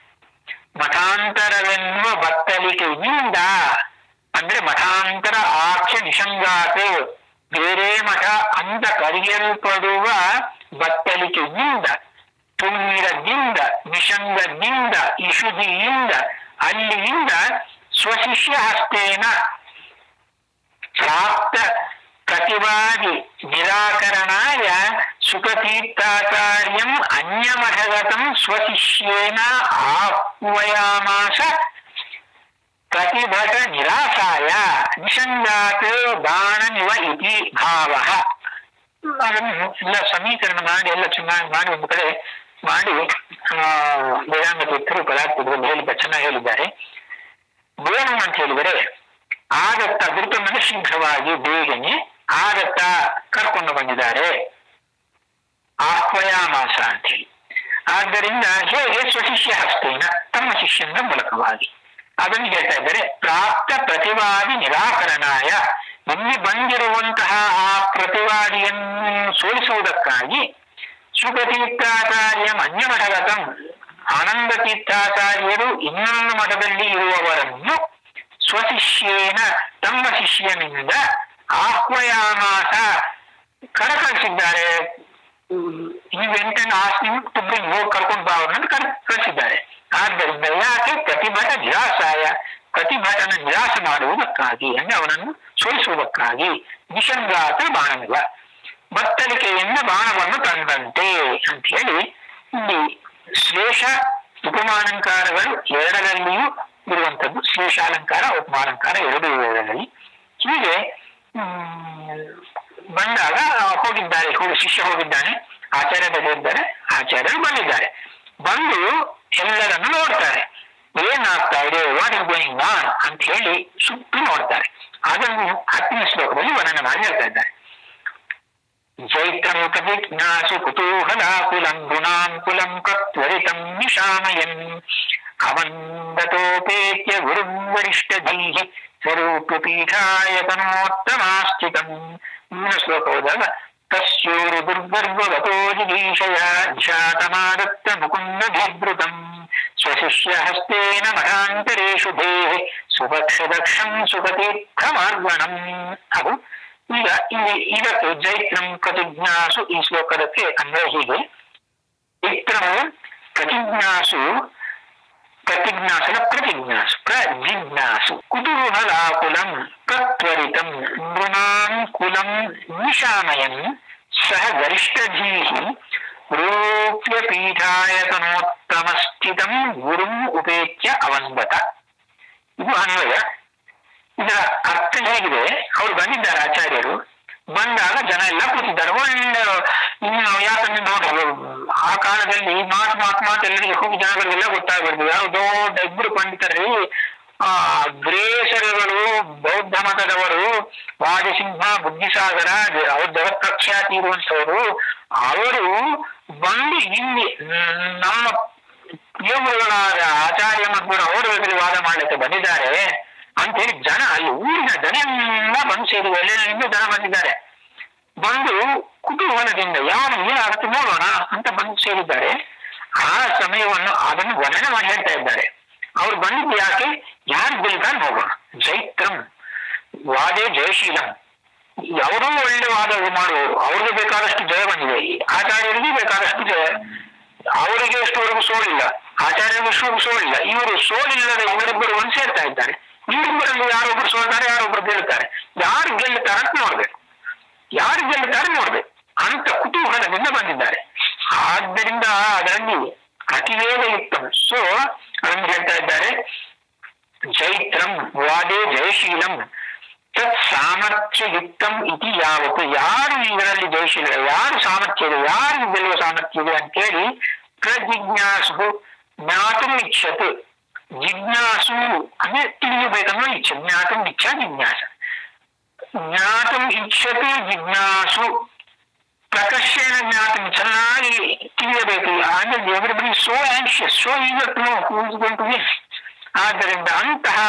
ಮಠಾಂತರವೆನ್ನುವ ಬತ್ತಳಿಕೆಯಿಂದ ಅಂದ್ರೆ ಮಠಾಂತರ ಆಖ್ಯ ನಿಷಂಗಾತ್ ಬೇರೆ ಮಠ ಅಂತ ಕರೆಯಲ್ಪಡುವ ಬತ್ತಳಿಕೆಯಿಂದ ತುಂಬಿರದಿಂದ ನಿಷಂಗದಿಂದ ಇಶುದಿಯಿಂದ ಅಲ್ಲಿಯಿಂದ ಸ್ವಶಿಷ್ಯ ಹಸ್ತೇನ ಪ್ರಾಪ್ತ ಪ್ರತಿವಾದಿ ನಿರಾಕರಣಾಯ ಸುಖತೀರ್ಥಾಚಾರ್ಯಂ ಅನ್ಯಮಠಗತಂ ಸ್ವಶಿಷ್ಯೇನ ಆಹ್ವಯಾಮಾಸ ಪ್ರತಿಭಟ ನಿರಾಸಾಯ ನಿಷಂಗಾತ್ ಬಾಣನಿವ ಇತಿ ಭಾವ ಅದನ್ನು ಎಲ್ಲ ಸಮೀಕರಣ ಮಾಡಿ ಎಲ್ಲ ಚೆನ್ನಾಗಿ ಮಾಡಿ ಒಂದು ಕಡೆ ಮಾಡಿ ಆ ವೇದಾಂಗ ತೀರ್ಥರು ಪದಾರ್ಥದಲ್ಲಿ ಹೇಳಿದ ಚೆನ್ನಾಗಿ ಹೇಳಿದ್ದಾರೆ ಏನು ಅಂತ ಹೇಳಿದರೆ ಆಗತ್ತ ಗುರುತನ್ನು ಶೀಘ್ರವಾಗಿ ಬೇಗನೆ ಆಗತ್ತ ಕರ್ಕೊಂಡು ಬಂದಿದ್ದಾರೆ ಆಹ್ವಯಾಮಾಸ ಅಂತ ಹೇಳಿ ಆದ್ದರಿಂದ ಹೇಗೆ ಸ್ವಶಿಷ್ಯ ಹಸ್ತೇನ ತಮ್ಮ ಶಿಷ್ಯನ ಮೂಲಕವಾಗಿ ಅದನ್ನು ಹೇಳ್ತಾ ಇದ್ದಾರೆ ಪ್ರಾಪ್ತ ಪ್ರತಿವಾದಿ ನಿರಾಕರಣಾಯ ಇಲ್ಲಿ ಬಂದಿರುವಂತಹ ಆ ಪ್ರತಿವಾದಿಯನ್ನು ಸೋಲಿಸುವುದಕ್ಕಾಗಿ ಸುಖತೀರ್ಥಾಚಾರ್ಯ ಅನ್ಯ ಮಠಗತಂ ಆನಂದ ತೀರ್ಥಾಚಾರ್ಯರು ಇನ್ನೊಂದು ಮಠದಲ್ಲಿ ಇರುವವರನ್ನು ಸ್ವಶಿಷ್ಯೇನ ತಮ್ಮ ಶಿಷ್ಯನಿಂದ ಆಹ್ವಯಾಮಾಸ ಕರಕಳಿಸಿದ್ದಾರೆ ಇವೆಂಟನ್ನು ಆಸ್ತಿ ತುಬ್ಬಿಂಗ್ ಹೋಗಿ ಕರ್ಕೊಂಡು ಬಾ ಅವ್ರನ್ನ ಕರ್ ಕಳಿಸಿದ್ದಾರೆ ಆದ್ದರಿಂದ ಯಾಕೆ ಪ್ರತಿಭಟ ನಿರಾಸಾಯ ಪ್ರತಿಭಟನ ನಿರಾಸ ಮಾಡುವುದಕ್ಕಾಗಿ ಅಂದ್ರೆ ಅವನನ್ನು ಸೋಲಿಸುವುದಕ್ಕಾಗಿ ನಿಷಂಗಾತ ಬಾಣವಿವ ಬತ್ತಳಿಕೆಯಿಂದ ಬಾಣವನ್ನು ತಂದಂತೆ ಅಂತ ಹೇಳಿ ಇಲ್ಲಿ ಶ್ಲೇಷ ಉಪಮಾನಂಕಾರಗಳು ಎರಡರಲ್ಲಿಯೂ ಇರುವಂತದ್ದು ಶ್ಲೇಷಾಲಂಕಾರ ಉಪಮಾನಂಕಾರ ಎರಡು ಇರುವುದರಲ್ಲಿ ಹೀಗೆ ಹ್ಮ್, ಬಂದಾಗ ಹೋಗಿದ್ದಾರೆ ಹೋಗಿ ಶಿಷ್ಯ ಹೋಗಿದ್ದಾನೆ ಆಚಾರ್ಯ ಇದ್ದಾರೆ ಆಚಾರ್ಯರು ಬಂದಿದ್ದಾರೆ ಬಂದು ಎಲ್ಲರನ್ನು ನೋಡ್ತಾರೆ ಏನಾಗ್ತಾ ಇದೆ ವಾಟ್ ಇಸ್ ಗೋಯಿಂಗ್ ಆನ್ ಅಂತ ಹೇಳಿ ಸುತ್ತು ನೋಡ್ತಾರೆ ಅದನ್ನು ಹತ್ತನೇ ಶ್ಲೋಕದಲ್ಲಿ ವರ್ಣನೆ ಮಾಡಿ ಹೇಳ್ತಾ ಇದ್ದಾರೆ ಜೈತ್ರಂ ಪ್ರತಿಜ್ಞಾಸು ಕುತೂಹಲಾಕುಲಂ ಗುಣಾಂಕುಲಂ ಕತ್ವರಿತಂ ನಿಶಾಮಯನ್ ಅವಂದತೋಪೇತ್ಯ ಗುರುಂ ವರಿಷ್ಠಧೀಃ ಸ್ವರೂಪಪೀಠಾಯ ತನೋತ್ತಮಾಸ್ಥಿತಂ ಮೂಲ ಶ್ಲೋಕ ಹೋದಾಗ ತಸ್ಯೋರು ದುರ್ಗರ್ವಗತೋ ಜಿಗೀಷಯ ಧ್ಯಾತಮಾದತ್ತ ಮುಕುಂದ ಭಿಭೃತಂ ಸ್ವಶಿಷ್ಯ ಹಸ್ತೇನ ಮಠಾಂತರೇಷು ದೇಹ ಸುಭಕ್ಷದಕ್ಷಂ ಸುಖತೀರ್ಥಮಾರ್ಗಣಂ ಅದು ಈಗ ಇಲ್ಲಿ ಇದಕ್ಕೆ ಜೈತ್ರಂ ಪ್ರತಿಜ್ಞಾಸು ಈ ಶ್ಲೋಕದಕ್ಕೆ ಅಂದ್ರೆ ಹೀಗೆ ಚಿತ್ರಂ ಪ್ರತಿಜ್ಞಾಸು ಪ್ರತಿಜ್ಞಾಸನ ಪ್ರತಿಜ್ಞಾಸು ಪ್ರಜಿಜ್ಞಾಸು ಕುತೂಹಲಾಕುಲಂ ಪ್ರತ್ವರಿತಂ ನೃಣಾಂ ಕುಲಂ ನಿಶಾಮಯನ್ ಸಹ ಗರಿಷ್ಠಧೀಃ ರೂಪ್ಯಪೀಠಾಯತನೋತ್ತಮಸ್ಥಿತಂ ಗುರುಂ ಉಪೇತ್ಯ ಅವಂದತ ಇದು ಅನ್ವಯ ಇದರ ಅರ್ಥ ಹೇಗಿದೆ ಅವ್ರು ಬಂದಿದ್ದಾರೆ ಆಚಾರ್ಯರು ಬಂದಾಗ ಜನ ಎಲ್ಲ ಕೂತಿದ್ದಾರೆ ಒಳ್ಳೆ ಇನ್ನು ಯಾಕಂದ್ರೆ ನೋಡಿ ಆ ಕಾಲದಲ್ಲಿ ಮಾತು ಮಾತು ಮಾತು ಎಲ್ಲರಿಗೆ ಹೋಗಿ ಜನಗಳಿಗೆಲ್ಲ ಗೊತ್ತಾಗ್ಬಿಡ್ತು ಯಾವ ದೊಡ್ಡ ಇಬ್ಬರು ಪಂಡಿತರಿ ಆ ಗ್ರೇಸರಗಳು ಬೌದ್ಧ ಮತದವರು ವಾಜಸಿಂಹ ಬುದ್ಧಿಸಾಗರ ಅವ್ರ ಜಗತ್ ಪ್ರಖ್ಯಾತಿ ಇರುವಂತವರು ಅವರು ಬಂದು ಇಲ್ಲಿ ಮ್, ನಮ್ಮ ಯೋಗಗಳಾದ ಆಚಾರ್ಯ ಮಕ್ಕಳು ಅವರ ಜೊತೆ ವಾದ ಮಾಡ್ಲಿಕ್ಕೆ ಬಂದಿದ್ದಾರೆ ಅಂತೇಳಿ ಜನ ಅಲ್ಲಿ ಊರಿನ ಜನ ಎಲ್ಲ ಬಂದು ಸೇರಿ ಎಲ್ಲೆಲ್ಲಿಂದ ಜನ ಬಂದಿದ್ದಾರೆ ಬಂದು ಕುತೂಹಲದಿಂದ ಯಾವ ಏನಾಗುತ್ತೆ ನೋಡೋಣ ಅಂತ ಬಂದು ಸೇರಿದ್ದಾರೆ ಆ ಸಮಯವನ್ನು ಅದನ್ನು ವರ್ಣನೆ ಮಾಡಿ ಹೇಳ್ತಾ ಇದ್ದಾರೆ ಅವ್ರು ಬಂದಿದ್ದು ಯಾಕೆ ಯಾರು ಗೆಲ್ತಾನೆ ಹೋಗೋಣ ಜೈತ್ರಂ ವಾದೇ ಜಯಶೀಲಂ ಅವರೂ ಒಳ್ಳೆ ವಾದ ಮಾಡುವವರು ಅವ್ರಿಗೆ ಬೇಕಾದಷ್ಟು ಜಯ ಬಂದಿದೆ ಆಚಾರ್ಯರಿಗೆ ಬೇಕಾದಷ್ಟು ಮೀನ್ಸ್ ಅವರಿಗೆ ಎಷ್ಟುವರೆಗೂ ಸೋಲಿಲ್ಲ ಆಚಾರ್ಯರಿಗೆ ಎಷ್ಟುವರೆಗೂ ಸೋಲಿಲ್ಲ ಇವರು ಸೋಲಿಲ್ಲದೆ ಇವರಿಬ್ಬರು ಒಂದು ಸೇರ್ತಾ ಇದ್ದಾರೆ ಇವರಿಬ್ಬರಲ್ಲಿ ಯಾರೊಬ್ರು ಸೋಲ್ತಾರೆ ಯಾರೊಬ್ರು ಗೆಲ್ತಾರೆ ಯಾರು ಗೆಲ್ಲುತ್ತಾರೆ ಅಂತ ನೋಡ್ಬೇಕು ಯಾರು ಗೆಲ್ಲುತ್ತಾರೆ ನೋಡ್ಬೇಕು ಅಂತ ಕುತೂಹಲದಿಂದ ಬಂದಿದ್ದಾರೆ ಆದ್ದರಿಂದ ಅದರಲ್ಲಿ ಅತಿವೇಗ ಯುಕ್ತಂ ಸೊ ಅದನ್ನು ಹೇಳ್ತಾ ಇದ್ದಾರೆ ಜೈತ್ರಂ ವಾದೇ ಜಯಶೀಲಂ ತತ್ ಸಾಮರ್ಥ್ಯ ಯುಕ್ತಂ ಇತಿ ಯಾವತ್ತು ಯಾರು ಇದರಲ್ಲಿ ಜಯಶೀಲ ಯಾರು ಸಾಮರ್ಥ್ಯ ಇದೆ ಯಾರು ಗೆಲ್ಲುವ ಸಾಮರ್ಥ್ಯ ಇದೆ ಅಂತೇಳಿ ಪ್ರಜಿಜ್ಞಾಸು ಜ್ಞಾತುಂ ಇಚ್ಛತ್ ಜಿಜ್ಞಾಸು ಅಂದ್ರೆ ತಿಳಿಯಬೇಕನ್ನೋ ಇಚ್ಛೆ ಜ್ಞಾತುಂ ಇಚ್ಛಾ ಜಿಜ್ಞಾಸ ಜ್ಞಾತುಂ ಇಚ್ಛತು ಜಿಜ್ಞಾಸು ಪ್ರಕರ್ಷೇಣ ಜ್ಞಾತುಂ ಚೆನ್ನಾಗಿ ತಿಳಿಯಬೇಕು ಅಂದ್ರೆ everybody so anxious so eager to know who is going to win ಆದ್ದರಿಂದ ಅಂತಹ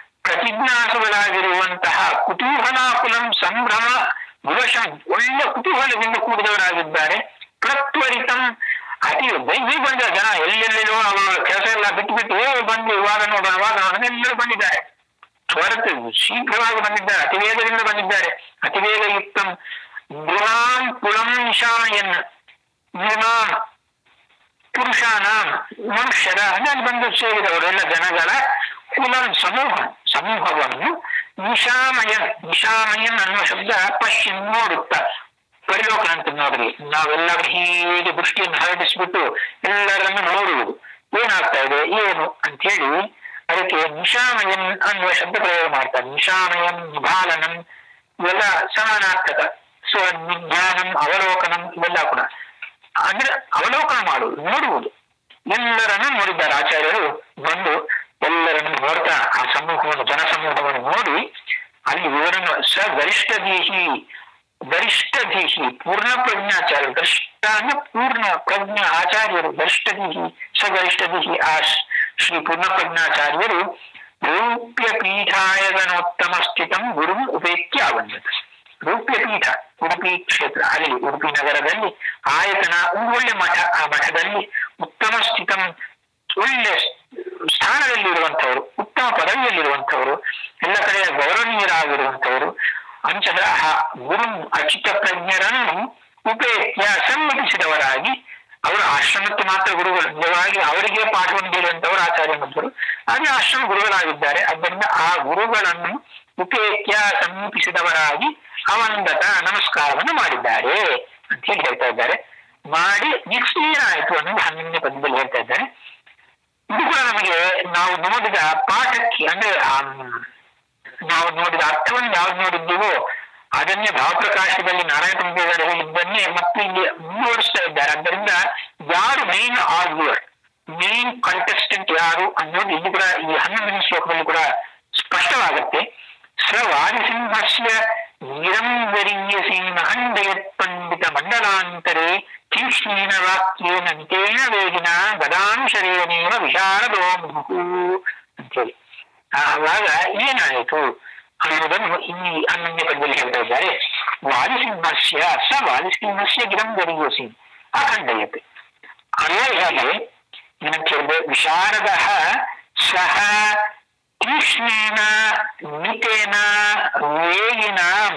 ಪ್ರತಿಜ್ಞಾಸುಗಳಾಗಿರುವಂತಹ ಕುತೂಹಲಾಕುಲಂ ಸಂಭ್ರಮ ವಿವಶಂ ಒಳ್ಳೆ ಕುತೂಹಲದಿಂದ ಕೂಡಿದವರಾಗಿದ್ದಾರೆ ಪ್ರತ್ವರಿತಂ ಅತಿ ಬೆಂಗಿ ಬಂದ ಜನ ಎಲ್ಲೆಲ್ಲಿರೋ ಅವರ ಕೆಲಸ ಎಲ್ಲ ಬಿಟ್ಟು ಬಿಟ್ಟು ಏ ಬಂದು ಇವಾಗ ನೋಡೋಣ ಇವಾಗ ನೋಡೋಣ ಎಲ್ಲರೂ ಬಂದಿದ್ದಾರೆ ತ್ವರಿತ ಶೀಘ್ರವಾಗಿ ಬಂದಿದ್ದಾರೆ ಅತಿವೇಗದಿಂದ ಬಂದಿದ್ದಾರೆ ಅತಿವೇಗ ಯುಕ್ತಂ ಗೃಹಾಂ ಕುಲಂ ನಿಶಾಮಯನ್ ಗೃಹಾಂ ಪುರುಷಾನ ಮನುಷ್ಯರ ಅಲ್ಲಿ ಬಂದು ಸೇರಿದವರೆಲ್ಲ ಜನಗಳ ಕುಲಂ ಸಮೂಹ ಸಮೂಹವನ್ನು ನಿಶಾಮಯನ್ ನಿಶಾಮಯನ್ ಅನ್ನುವ ಶಬ್ದ ಪಶ್ಚಿಮ ನೋಡುತ್ತ ಪರಿಲೋಕನ ಅಂತ ನೋಡ್ರಿ ನಾವೆಲ್ಲರೂ ಹೀಗೆ ದೃಷ್ಟಿಯನ್ನು ಹರಡಿಸ್ಬಿಟ್ಟು ಎಲ್ಲರನ್ನು ನೋಡುವುದು ಏನಾಗ್ತಾ ಇದೆ ಏನು ಅಂತ ಹೇಳಿ ಅದಕ್ಕೆ ನಿಶಾಮಯನ್ ಅನ್ನುವ ಶಬ್ದ ಪ್ರಯೋಗ ಮಾಡ್ತಾರೆ ನಿಶಾಮಯನ್ ನಿಭಾಲನಂ ಇವೆಲ್ಲ ಸಮಾನಾರ್ಥಕ ಸೊ ನಿಜ್ಞಾನಂ ಅವಲೋಕನಂ ಇವೆಲ್ಲ ಕೂಡ ಅಂದ್ರೆ ಅವಲೋಕನ ಮಾಡುವುದು ನೋಡುವುದು ಎಲ್ಲರನ್ನು ನೋಡಿದ್ದಾರೆ ಆಚಾರ್ಯರು ಬಂದು ಎಲ್ಲರನ್ನು ನೋಡ್ತಾ ಆ ಸಮೂಹವನ್ನು ಜನಸಮೂಹವನ್ನು ನೋಡಿ ಅಲ್ಲಿ ಇವರನ್ನು ಸ ಗರಿಷ್ಠ ದೇಹಿ ಗರಿಷ್ಠ ದೇಹಿ ಪೂರ್ಣ ಪ್ರಜ್ಞಾಚಾರ್ಯ ಗರಿಷ್ಠ ಅಂದ್ರೆ ಪೂರ್ಣ ಪ್ರಜ್ಞಾ ಆಚಾರ್ಯರು ಗರಿಷ್ಠ ದೇಹಿ ಸ ಗರಿಷ್ಠ ದೇಹಿ ಆ ಶ್ರೀ- ಶ್ರೀ ಪೂರ್ಣ ಪ್ರಜ್ಞಾಚಾರ್ಯರು ರೂಪ್ಯ ಪೀಠಾಯತನೋತ್ತಮ ಸ್ಥಿತಂ ಗುರು ಉಪೇತ್ಯ ಅವನ್ಯತ ರೂಪ್ಯ ಪೀಠ ಉಡುಪಿ ಕ್ಷೇತ್ರ ಅಲ್ಲಿ ಉಡುಪಿ ನಗರದಲ್ಲಿ ಆಯತನ ಒಂದು ಒಳ್ಳೆ ಮಠ ಆ ಮಠದಲ್ಲಿ ಉತ್ತಮ ಸ್ಥಿತಂ ಒಳ್ಳೆ ಸ್ಥಾನದಲ್ಲಿರುವಂತವರು ಉತ್ತಮ ಪದವಿಯಲ್ಲಿರುವಂತವರು ಎಲ್ಲ ಕಡೆ ಗೌರವನೀಯರಾಗಿರುವಂತವರು ಅಂತಹ ಗುರು ಅಚಿತ ಪ್ರಜ್ಞರನ್ನು ಉಪೇತ್ಯ ಸಮ್ಮತಿಸಿದವರಾಗಿ ಅವರು ಆಶ್ರಮಕ್ಕೆ ಮಾತ್ರ ಗುರುಗಳು ನಿಜವಾಗಿ ಅವರಿಗೆ ಪಾಠವನ್ನು ಹೇಳುವಂತವರು ಆಚಾರ್ಯ ಮಧ್ವರು ಹಾಗೆ ಆಶ್ರಮ ಗುರುಗಳಾಗಿದ್ದಾರೆ ಆದ್ದರಿಂದ ಆ ಗುರುಗಳನ್ನು ಉಪೇತ್ಯ ಸಮೀಪಿಸಿದವರಾಗಿ ಅವಂದತ ನಮಸ್ಕಾರವನ್ನು ಮಾಡಿದ್ದಾರೆ ಅಂತ ಹೇಳಿ ಹೇಳ್ತಾ ಇದ್ದಾರೆ ಮಾಡಿ ನೆಕ್ಸ್ಟ್ ಏನಾಯ್ತು ಅನ್ನೋದು ಹನ್ನೊಂದನೇ ಪದ್ಯದಲ್ಲಿ ಹೇಳ್ತಾ ಇದ್ದಾರೆ ಇದು ಕೂಡ ನಮಗೆ ನಾವು ನೋಡಿದ ಪಾಠಕ್ಕೆ ಅಂದ್ರೆ ಆಮ್, ನಾವು ನೋಡಿದ ಅರ್ಥವನ್ನು ಯಾವ್ದು ನೋಡಿದ್ದೀವೋ ಅದನ್ನೇ ಭಾವಪ್ರಕಾಶದಲ್ಲಿ ನಾರಾಯಣ ತಂದೆಗಳು ಹೇಳಿದ್ದನ್ನೇ ಮತ್ತು ಇಲ್ಲಿ ಮುಂದುವರಿಸ್ತಾ ಇದ್ದಾರೆ ಆದ್ದರಿಂದ ಯಾರು ಮೇನ್ ಆರ್ಗ್ಯೂರ್ ಮೇನ್ ಕಂಟೆಸ್ಟೆಂಟ್ ಯಾರು ಅನ್ನೋದು ಇಲ್ಲಿ ಕೂಡ ಈ ಹನ್ನೊಂದನೇ ಶ್ಲೋಕದಲ್ಲಿ ಕೂಡ ಸ್ಪಷ್ಟವಾಗುತ್ತೆ ಸ ವಾದಿಸಿಂಹಸ್ಯ ನಿರಂಬರೀಯಸಿ ಮಹಂಡಯತ್ ಪಂಡಿತ ಮಂಡಲಾಂತರೆ ತೀಕ್ಷ್ಣೇನ ವಾಕ್ಯೇನ ನಿತೇನ ವೇಗಿನ ಗದಾನುಶರೇನೇವ ವಿಶಾರದೋ ಮುಹು ಅಂತೇಳಿ ಆವಾಗ ಏನಾಯಿತು ಅನ್ನೋದನ್ನು ಈ ಹನ್ನೊಂದನೇ ಪದ್ಯದಲ್ಲಿ ಹೇಳ್ತಾ ಇದ್ದಾರೆ ವಾದಿಸಿಂಹಸ್ಯ ಸ ವಾದಿಸಿಂಹಸ್ಯ ಗಿರಂ ಗರಿಯೋಸಿ ಅಖಂಡಯತೆ ಅಲ್ಲೇ ಹೇಗೆ ಏನಂತ ಹೇಳಿದ್ರೆ ವಿಶಾರದ ಸಹ ತೀಕ್ಷ್ಣೇನ ಮಿತೇನ ವೇಗಿನ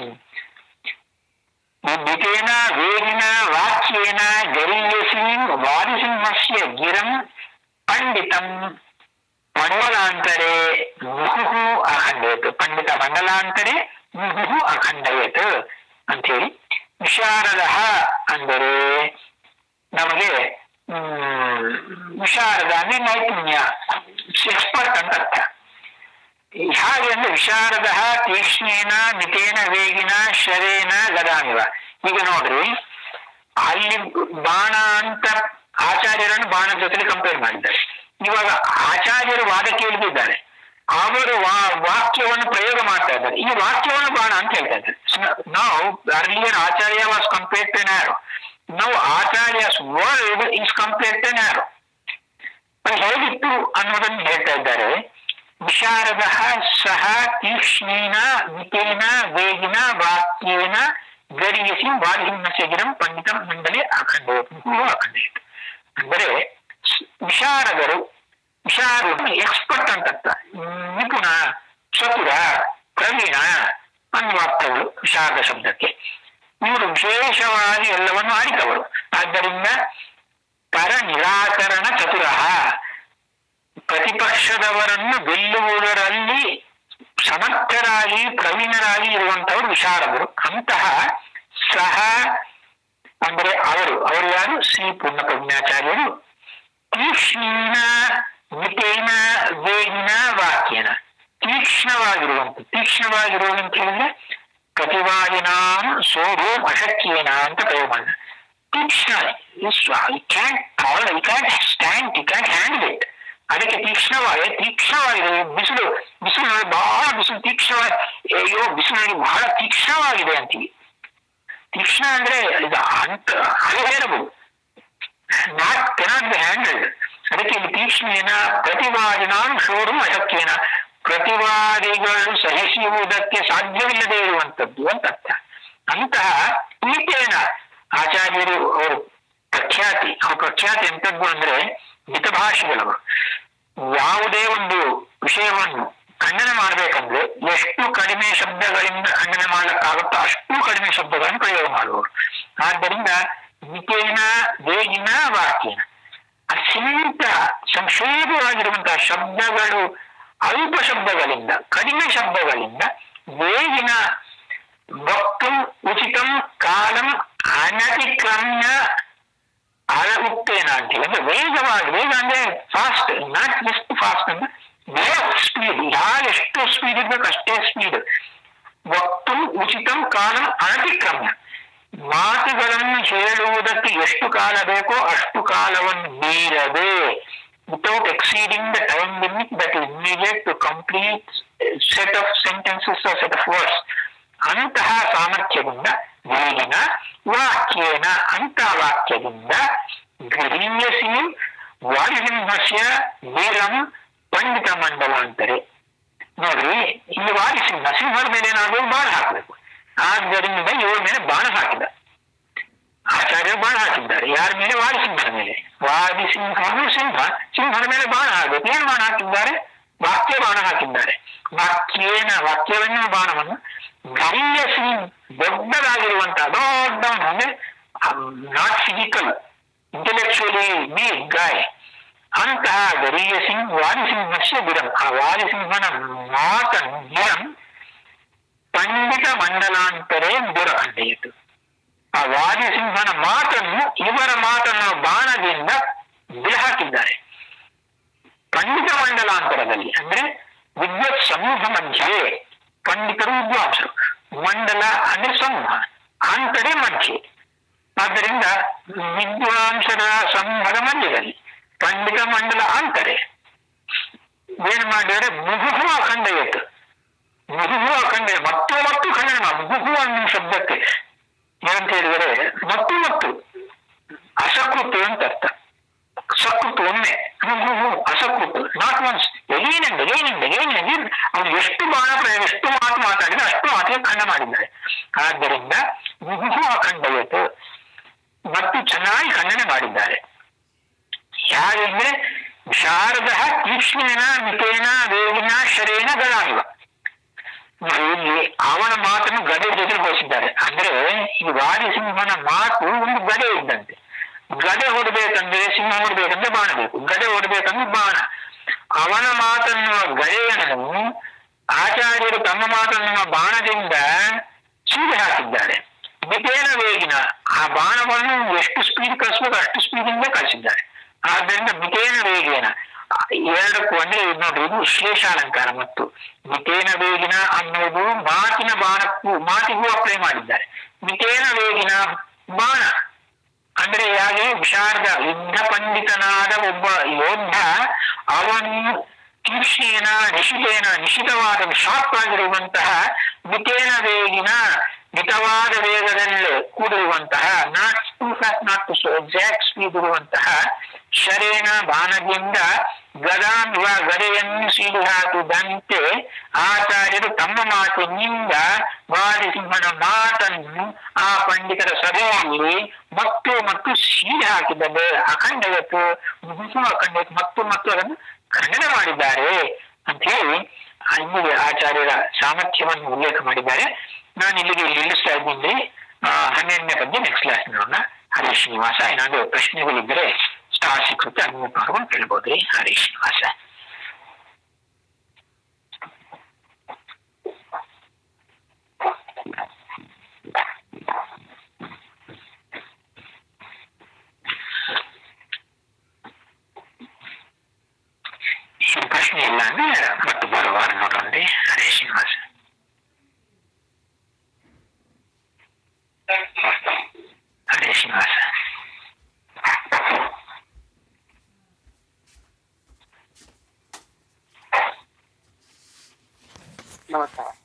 ಮಿತೇನ ವೇಗಿನ ವಾಕ್ಯೇನ ಗರೀಯಸೀಂ ವಾದಿಸಿಂಹಸ್ಯ ಗಿರಂ ಪಂಡಿತಂ ಮಂಡಲಾಂತರೆ ಮುಹುಹು ಅಖಂಡಯತ್ ಪಂಡಿತ ಮಂಡಲಾಂತರೆ ಮುಹುಹು ಅಖಂಡಯತ್ ಅಂತೇಳಿ ವಿಶಾರದ ಅಂದರೆ ನಮಗೆ ಹ್ಮ್ ವಿಶಾರದ ಅಂದ್ರೆ ನೈಪುಣ್ಯ ಎಕ್ಸ್ಪರ್ಟ್ ಅಂತ ಅರ್ಥ ಹಾಗೆ ಅಂದ್ರೆ ವಿಶಾರದ ತೀಕ್ಷ್ಣೇನ ಮಿತೇನ ವೇಗಿನ ಶರೇನ ಗದಾಮಿವ ಈಗ ನೋಡ್ರಿ ಅಲ್ಲಿ ಬಾಣ ಅಂತ ಆಚಾರ್ಯರನ್ನು ಬಾಣದ ಜೊತೆಲಿ ಕಂಪೇರ್ ಮಾಡಿದ್ದಾರೆ ಇವಾಗ ಆಚಾರ್ಯರು ವಾದ ಕೇಳಿದ್ದಾರೆ ಅವರು ವಾ ವಾಕ್ಯವನ್ನು ಪ್ರಯೋಗ ಮಾಡ್ತಾ ಇದ್ದಾರೆ ಈ ವಾಕ್ಯವನ್ನು ಬಾಣ ಅಂತ ಹೇಳ್ತಾ ಇದ್ದಾರೆ ನಾವು earlier acharya was compare to narrow ನಾವು Acharya's word is compare to narrow ಹೇಗಿತ್ತು ಅನ್ನೋದನ್ನು ಹೇಳ್ತಾ ಇದ್ದಾರೆ ವಿಶಾರದ ಸಹ ತೀಕ್ಷ್ಣೇನ ಮಿತೇನ ವೇಗಿನ ವಾಕ್ಯೇನ ಗರಿಯಸಿ ವಾದಿಹಿಂಸೆ ಗಿರಂ ಪಂಡಿತ ಮಂಡಳಿ ಅಖಂಡ ಅಖಂಡಿತ ಅಂದರೆ ಸ್- ವಿಶಾರದರು ವಿಶಾರ ಎಕ್ಸ್ಪರ್ಟ್ ಅಂತ ಅರ್ಥ ನಿಪುಣ ಚತುರ ಪ್ರವೀಣ ಅನ್ನುವ ಅರ್ಥಗಳು ವಿಶಾರದ ಶಬ್ದಕ್ಕೆ ಇವರು ವಿಶೇಷವಾಗಿ ಎಲ್ಲವನ್ನು ಆಡಿದವರು ಆದ್ದರಿಂದ ಕರ ನಿರಾಕರಣ ಚತುರ ಪ್ರತಿಪಕ್ಷದವರನ್ನು ಗೆಲ್ಲುವುದರಲ್ಲಿ ಸಮರ್ಥರಾಗಿ ಪ್ರವೀಣರಾಗಿ ಇರುವಂತವರು ವಿಶಾರದರು ಅಂತಹ ಸಹ ಅಂದರೆ ಅವರು ಅವರು ಯಾರು ಶ್ರೀ ಪೂರ್ಣ ಪ್ರಜ್ಞಾಚಾರ್ಯರು ತೀಕ್ಷ್ಣ ಮಿತೇನ ವೇಗಿನ ವಾಕ್ಯನ ತೀಕ್ಷ್ಣವಾಗಿರುವಂತ ತೀಕ್ಷ್ಣವಾಗಿರುವುದು ಅಂತ ಹೇಳಿದ್ರೆ ಪ್ರತಿವಾದಿನಾಂ ಸೋಧೋ ಅಶಕ್ಯೇನ ಅಂತ ಪ್ರಯೋಗ ಮಾಡ ತೀಕ್ಷ್ಣ you can't you can't stand you can't handle it ಅದಕ್ಕೆ ತೀಕ್ಷ್ಣವಾಗಿ ತೀಕ್ಷ್ಣವಾಗಿದೆ ಬಿಸಿಲು ಬಿಸಿಲು ನೋಡಿ ಬಹಳ ಬಿಸಿಲು ತೀಕ್ಷ್ಣವಾಗಿ ಅಯ್ಯೋ ಬಿಸಿಲು ಬಹಳ ತೀಕ್ಷ್ಣವಾಗಿದೆ ಅಂತೀವಿ ತೀಕ್ಷ್ಣ ಅಂದ್ರೆ ಇದು ಅಂತ ಹೇಳಬಹುದು ನಾಟ್ ಕೆನಾಟ್ ಬಿ ಹ್ಯಾಂಡಲ್ಡ್ ಅದಕ್ಕೆ ಇಲ್ಲಿ ತೀಕ್ಷ್ಣೇನ ಪ್ರತಿವಾದಿನಾಂ ಶೋರು ಅಶಕ್ಯೇನ ಪ್ರತಿವಾದಿಗಳು ಸಹಿಸುವುದಕ್ಕೆ ಸಾಧ್ಯವಿಲ್ಲದೆ ಇರುವಂತದ್ದು ಅಂತ ಅರ್ಥ ಅಂತಹ ಪೀಠೇನ ಆಚಾರ್ಯರು ಅವರು ಪ್ರಖ್ಯಾತಿ ಅವ್ರ ಪ್ರಖ್ಯಾತಿ ಎಂತದ್ದು ಅಂದ್ರೆ ಮಿತಭಾಷೆಗಳವರು ಯಾವುದೇ ಒಂದು ವಿಷಯವನ್ನು ಖಂಡನೆ ಮಾಡ್ಬೇಕಂದ್ರೆ ಎಷ್ಟು ಕಡಿಮೆ ಶಬ್ದಗಳಿಂದ ಖಂಡನೆ ಮಾಡಕ್ಕಾಗುತ್ತೋ ಅಷ್ಟು ಕಡಿಮೆ ಶಬ್ದಗಳನ್ನು ಪ್ರಯೋಗ ಮಾಡುವವರು ಆದ್ದರಿಂದ ಮಿತೇನ ವೇಗಿನ ವಾಕ್ಯನ ಅತ್ಯಂತ ಸಂಕ್ಷೇಪವಾಗಿರುವಂತಹ ಶಬ್ದಗಳು ಅಲ್ಪ ಶಬ್ದಗಳಿಂದ ಕಡಿಮೆ ಶಬ್ದಗಳಿಂದ ವೇಗಿನ ವಕ್ತುಂ ಉಚಿತಂ ಕಾಲಂ ಅನತಿಕ್ರಮ್ಯ ಅಳಗುತ್ತೇನ ಅಂತೇಳಿ ಅಂದ್ರೆ ವೇಗವಾಗಿ ವೇಗ ಅಂದ್ರೆ ಫಾಸ್ಟ್ ನಾಟ್ ಜಸ್ಟ್ ಫಾಸ್ಟ್ ಅಂದ್ರೆ ವೇಗ ಸ್ಪೀಡ್ ಯಾವ ಎಷ್ಟು ಸ್ಪೀಡ್ ಇರ್ಬೇಕು ಅಷ್ಟೇ ಸ್ಪೀಡ್ ವಕ್ತು ಉಚಿತಂ ಕಾಲಂ ಅನತಿಕ್ರಮ್ಯ ಮಾತುಗಳನ್ನು ಹೇಳುವುದಕ್ಕೆ ಎಷ್ಟು ಕಾಲ ಬೇಕೋ ಅಷ್ಟು ಕಾಲವನ್ನು ಮೀರದೆ without exceeding the time limit that is needed to complete set of sentences set of words ಅಂತಹ ಸಾಮರ್ಥ್ಯದಿಂದ ವೇಗಿನ ವಾಕ್ಯೇನ ಅಂತಹ ವಾಕ್ಯದಿಂದ ಗರೀಯಸಿ ವಾಯುಸಿಂಹಸ್ಯ ವೀರಂ ಪಂಡಿತ ಮಂಡಲಾಂತರೆ ನೋಡ್ರಿ ಈ ವಾಯುಸಿಂಹ ಸಿಂಹದ ಮೇಲೆ ಏನಾದ್ರು ಬಾಣ ಹಾಕಬೇಕು ಆದ್ದರಿಂದ ಇವರ ಮೇಲೆ ಬಾಣ ಹಾಕಿದ ಆಚಾರ್ಯರು ಬಾಣ ಹಾಕಿದ್ದಾರೆ ಯಾರ ಮೇಲೆ ವಾಯುಸಿಂಹದ ಮೇಲೆ ವಾಯುಸಿಂಹನು ಸಿಂಹ ಸಿಂಹದ ಮೇಲೆ ಬಾಣ ಹಾಕಬೇಕು ಏನು ಬಾಣ ಹಾಕಿದ್ದಾರೆ ವಾಕ್ಯ ಬಾಣ ಹಾಕಿದ್ದಾರೆ ವಾಕ್ಯೇನ ವಾಕ್ಯವನ್ನು ಬಾಣವನ್ನು ಗರಿಯಸಿ ದೊಡ್ಡದಾಗಿರುವಂತಹ ದೊಡ್ಡವನು ಅಂದ್ರೆ ನಾಟ್ ಫಿಸಿಕಲ್ ಇಂಟೆಲೆಕ್ಚುಯಲಿ ಬಿ ಗಾಯ ಅಂತಹ ಗರಿಯಸಿಂಗ್ ವಾರಿಸಿಂಹಸ್ಯ ಬಿರಂ ಆ ವಾರಿಸಿಂಹನ ಮಾತನ್ನು ಬಿರಂ ಪಂಡಿತ ಮಂಡಲಾಂತರೇ ದೂರ ಕಂಡೆಯಿತು ಆ ವಾರಿಸಿಂಹನ ಮಾತನ್ನು ಇವರ ಮಾತನ್ನು ಬಾಣದಿಂದ ಬಿಲಹಾಕಿದ್ದಾರೆ ಪಂಡಿತ ಮಂಡಲಾಂತರದಲ್ಲಿ ಅಂದ್ರೆ ವಿದ್ವತ್ ಸಮೂಹ ಮಧ್ಯೆ ಪಂಡಿತರು ವಿದ್ವಾಂಸರು ಮಂಡಲ ಅಂದ್ರೆ ಸಮೂಹ ಅಂತರೇ ಮಧ್ಯೆ ಆದ್ದರಿಂದ ವಿದ್ವಾಂಸರ ಸಮೂಹದ ಮಧ್ಯದಲ್ಲಿ ಪಂಡಿತ ಮಂಡಲ ಅಂತರೆ ಏನು ಮಾಡಿದರೆ ಮುಹುಹು ಅಖಂಡಯತ್ ಮುಹುಹು ಅಖಂಡ ಮತ್ತು ಮತ್ತು ಖಂಡನೆ ಮುಹುಹು ಅನ್ನೋ ಶಬ್ದಕ್ಕೆ ಏನಂತ ಹೇಳಿದರೆ ಮತ್ತು ಮತ್ತು ಅಸಕೃತು ಅಂತ ಅರ್ಥ ಸಕೃತು ಒಮ್ಮೆ ಅಸಕೃತು not once again and again and again and ಅವನು ಎಷ್ಟು ಬಾಣ ಪ್ರಯೋಗ ಎಷ್ಟು ಮಾತು ಮಾತಾಡಿದ ಅಷ್ಟು ಮಾತಿಗೆ ಖಂಡ ಮಾಡಿದ್ದಾರೆ ಆದ್ದರಿಂದ ಮುಹುಹು ಅಖಂಡಯತ್ ಮತ್ತು ಚೆನ್ನಾಗಿ ಖಂಡನೆ ಮಾಡಿದ್ದಾರೆ ಯಾರೆಂದ್ರೆ ಶಾರದ ತೀಕ್ಷ್ಣೇನ ಮಿತೇನ ವೇಗಿನ ಶರೇನ ಗದಾನಿವ ಇಲ್ಲಿ ಅವನ ಮಾತನ್ನು ಗದೆ ಜೊತೆ ಹೋಲಿಸಿದ್ದಾರೆ ಅಂದ್ರೆ ಈ ವಾದಿಸಿಂಹನ ಮಾತು ಒಂದು ಗದೆ ಇದ್ದಂತೆ ಗದೆ ಹೊಡಬೇಕಂದ್ರೆ ಸಿಂಹ ಹೊಡಬೇಕಂದ್ರೆ ಬಾಣ ಬೇಕು ಗದೆ ಹೊಡಬೇಕಂದ್ರೆ ಬಾಣ ಅವನ ಮಾತನ್ನುವ ಗದೆಯನ್ನು ಆಚಾರ್ಯರು ತಮ್ಮ ಮಾತನ್ನುವ ಬಾಣದಿಂದ ಸೀದೆ ಹಾಕಿದ್ದಾರೆ ಮಿತೇನ ವೇಗಿನ ಆ ಬಾಣವನ್ನು ಎಷ್ಟು ಸ್ಪೀಡ್ ಕಳಿಸ್ಬೇಕು ಅಷ್ಟು ಸ್ಪೀಡಿಂದ ಕಳಿಸಿದ್ದಾರೆ ಆದ್ದರಿಂದ ಮಿತೇನ ವೇಗೇನ ಎರಡಕ್ಕೂ ಅಂದ್ರೆ ಇದು ನೋಡ್ರಿ ಇದು ವಿಶೇಷಾಲಂಕಾರ ಮತ್ತು ಮಿತೇನ ವೇಗಿನ ಅನ್ನೋದು ಮಾತಿನ ಬಾಣಕ್ಕೂ ಮಾತಿಗೂ ಅಪ್ಲೈ ಮಾಡಿದ್ದಾರೆ ಮಿತೇನ ವೇಗಿನ ಬಾಣ ಅಂದ್ರೆ ಯಾಕೆ ವಿಶಾರದ ಯುದ್ಧ ಪಂಡಿತನಾದ ಒಬ್ಬ ಯೋಧ ಅವನು ತೀಕ್ಷ್ಣೇನ ನಿಶಿತೇನ ನಿಶಿತವಾದ ಶಾರ್ಪ್ ಆಗಿರುವಂತಹ ಮಿತೇನ ವೇಗಿನ ಮಿತವಾದ ವೇಗದಲ್ಲಿ ಕೂಡಿರುವಂತಹ not too fat not too exact speed ಇರುವಂತಹ ಶರೇನ ಬಾಣದಿಂದ ಗದಾನ್ವ ಗದೆಯನ್ನು ಸೀಳು ಹಾಕಿದಂತೆ ಆಚಾರ್ಯರು ತಮ್ಮ ಮಾತಿನಿಂದ ವಾದಿಸಿಂಹನ ಮಾತನ್ನು ಆ ಪಂಡಿತರ ಸಭೆಯಲ್ಲಿ ಮತ್ತು ಮತ್ತು ಸೀಳು ಹಾಕಿದ್ದಾರೆ ಅಖಂಡವತ್ತು ಮುಗಿಸುವ ಅಖಂಡವತ್ತು ಮತ್ತು ಮತ್ತು ಅದನ್ನು ಖಂಡನೆ ಮಾಡಿದ್ದಾರೆ ಅಂತ ಹೇಳಿ ಇಲ್ಲಿಗೆ ಆಚಾರ್ಯರ ಸಾಮರ್ಥ್ಯವನ್ನು ಉಲ್ಲೇಖ ಮಾಡಿದ್ದಾರೆ ನಾನು ಇಲ್ಲಿಗೆ ಇಲ್ಲಿ ನಿಲ್ಲಿಸ್ತಾ ಇದ್ದೀನಿ ಹನ್ನೆರಡನೇ ಪದ್ಯ ನೆಕ್ಸ್ಟ್ ಕ್ಲಾಸ್ ನೋಡೋಣ ಹರೇ ಶ್ರೀನಿವಾಸ ಏನಾದ್ರು ಪ್ರಶ್ನೆಗಳಿದ್ದರೆ ತಾಸಿಕೃತ ಅನುಭವ ಕೇಳ್ಬೋದ್ರಿ ಹರಿ ಶ್ರೀನಿವಾಸ ಏನು ಪ್ರಶ್ನೆ ಇಲ್ಲ ಅಂದ್ರೆ ಮತ್ತು ಬರುವಾರ ನೋಡೋಣ್ರಿ ಹರೇ ಶ್ರೀನಿವಾಸ ಹರೇ ಶ್ರೀನಿವಾಸ ನಮಸ್ಕಾರ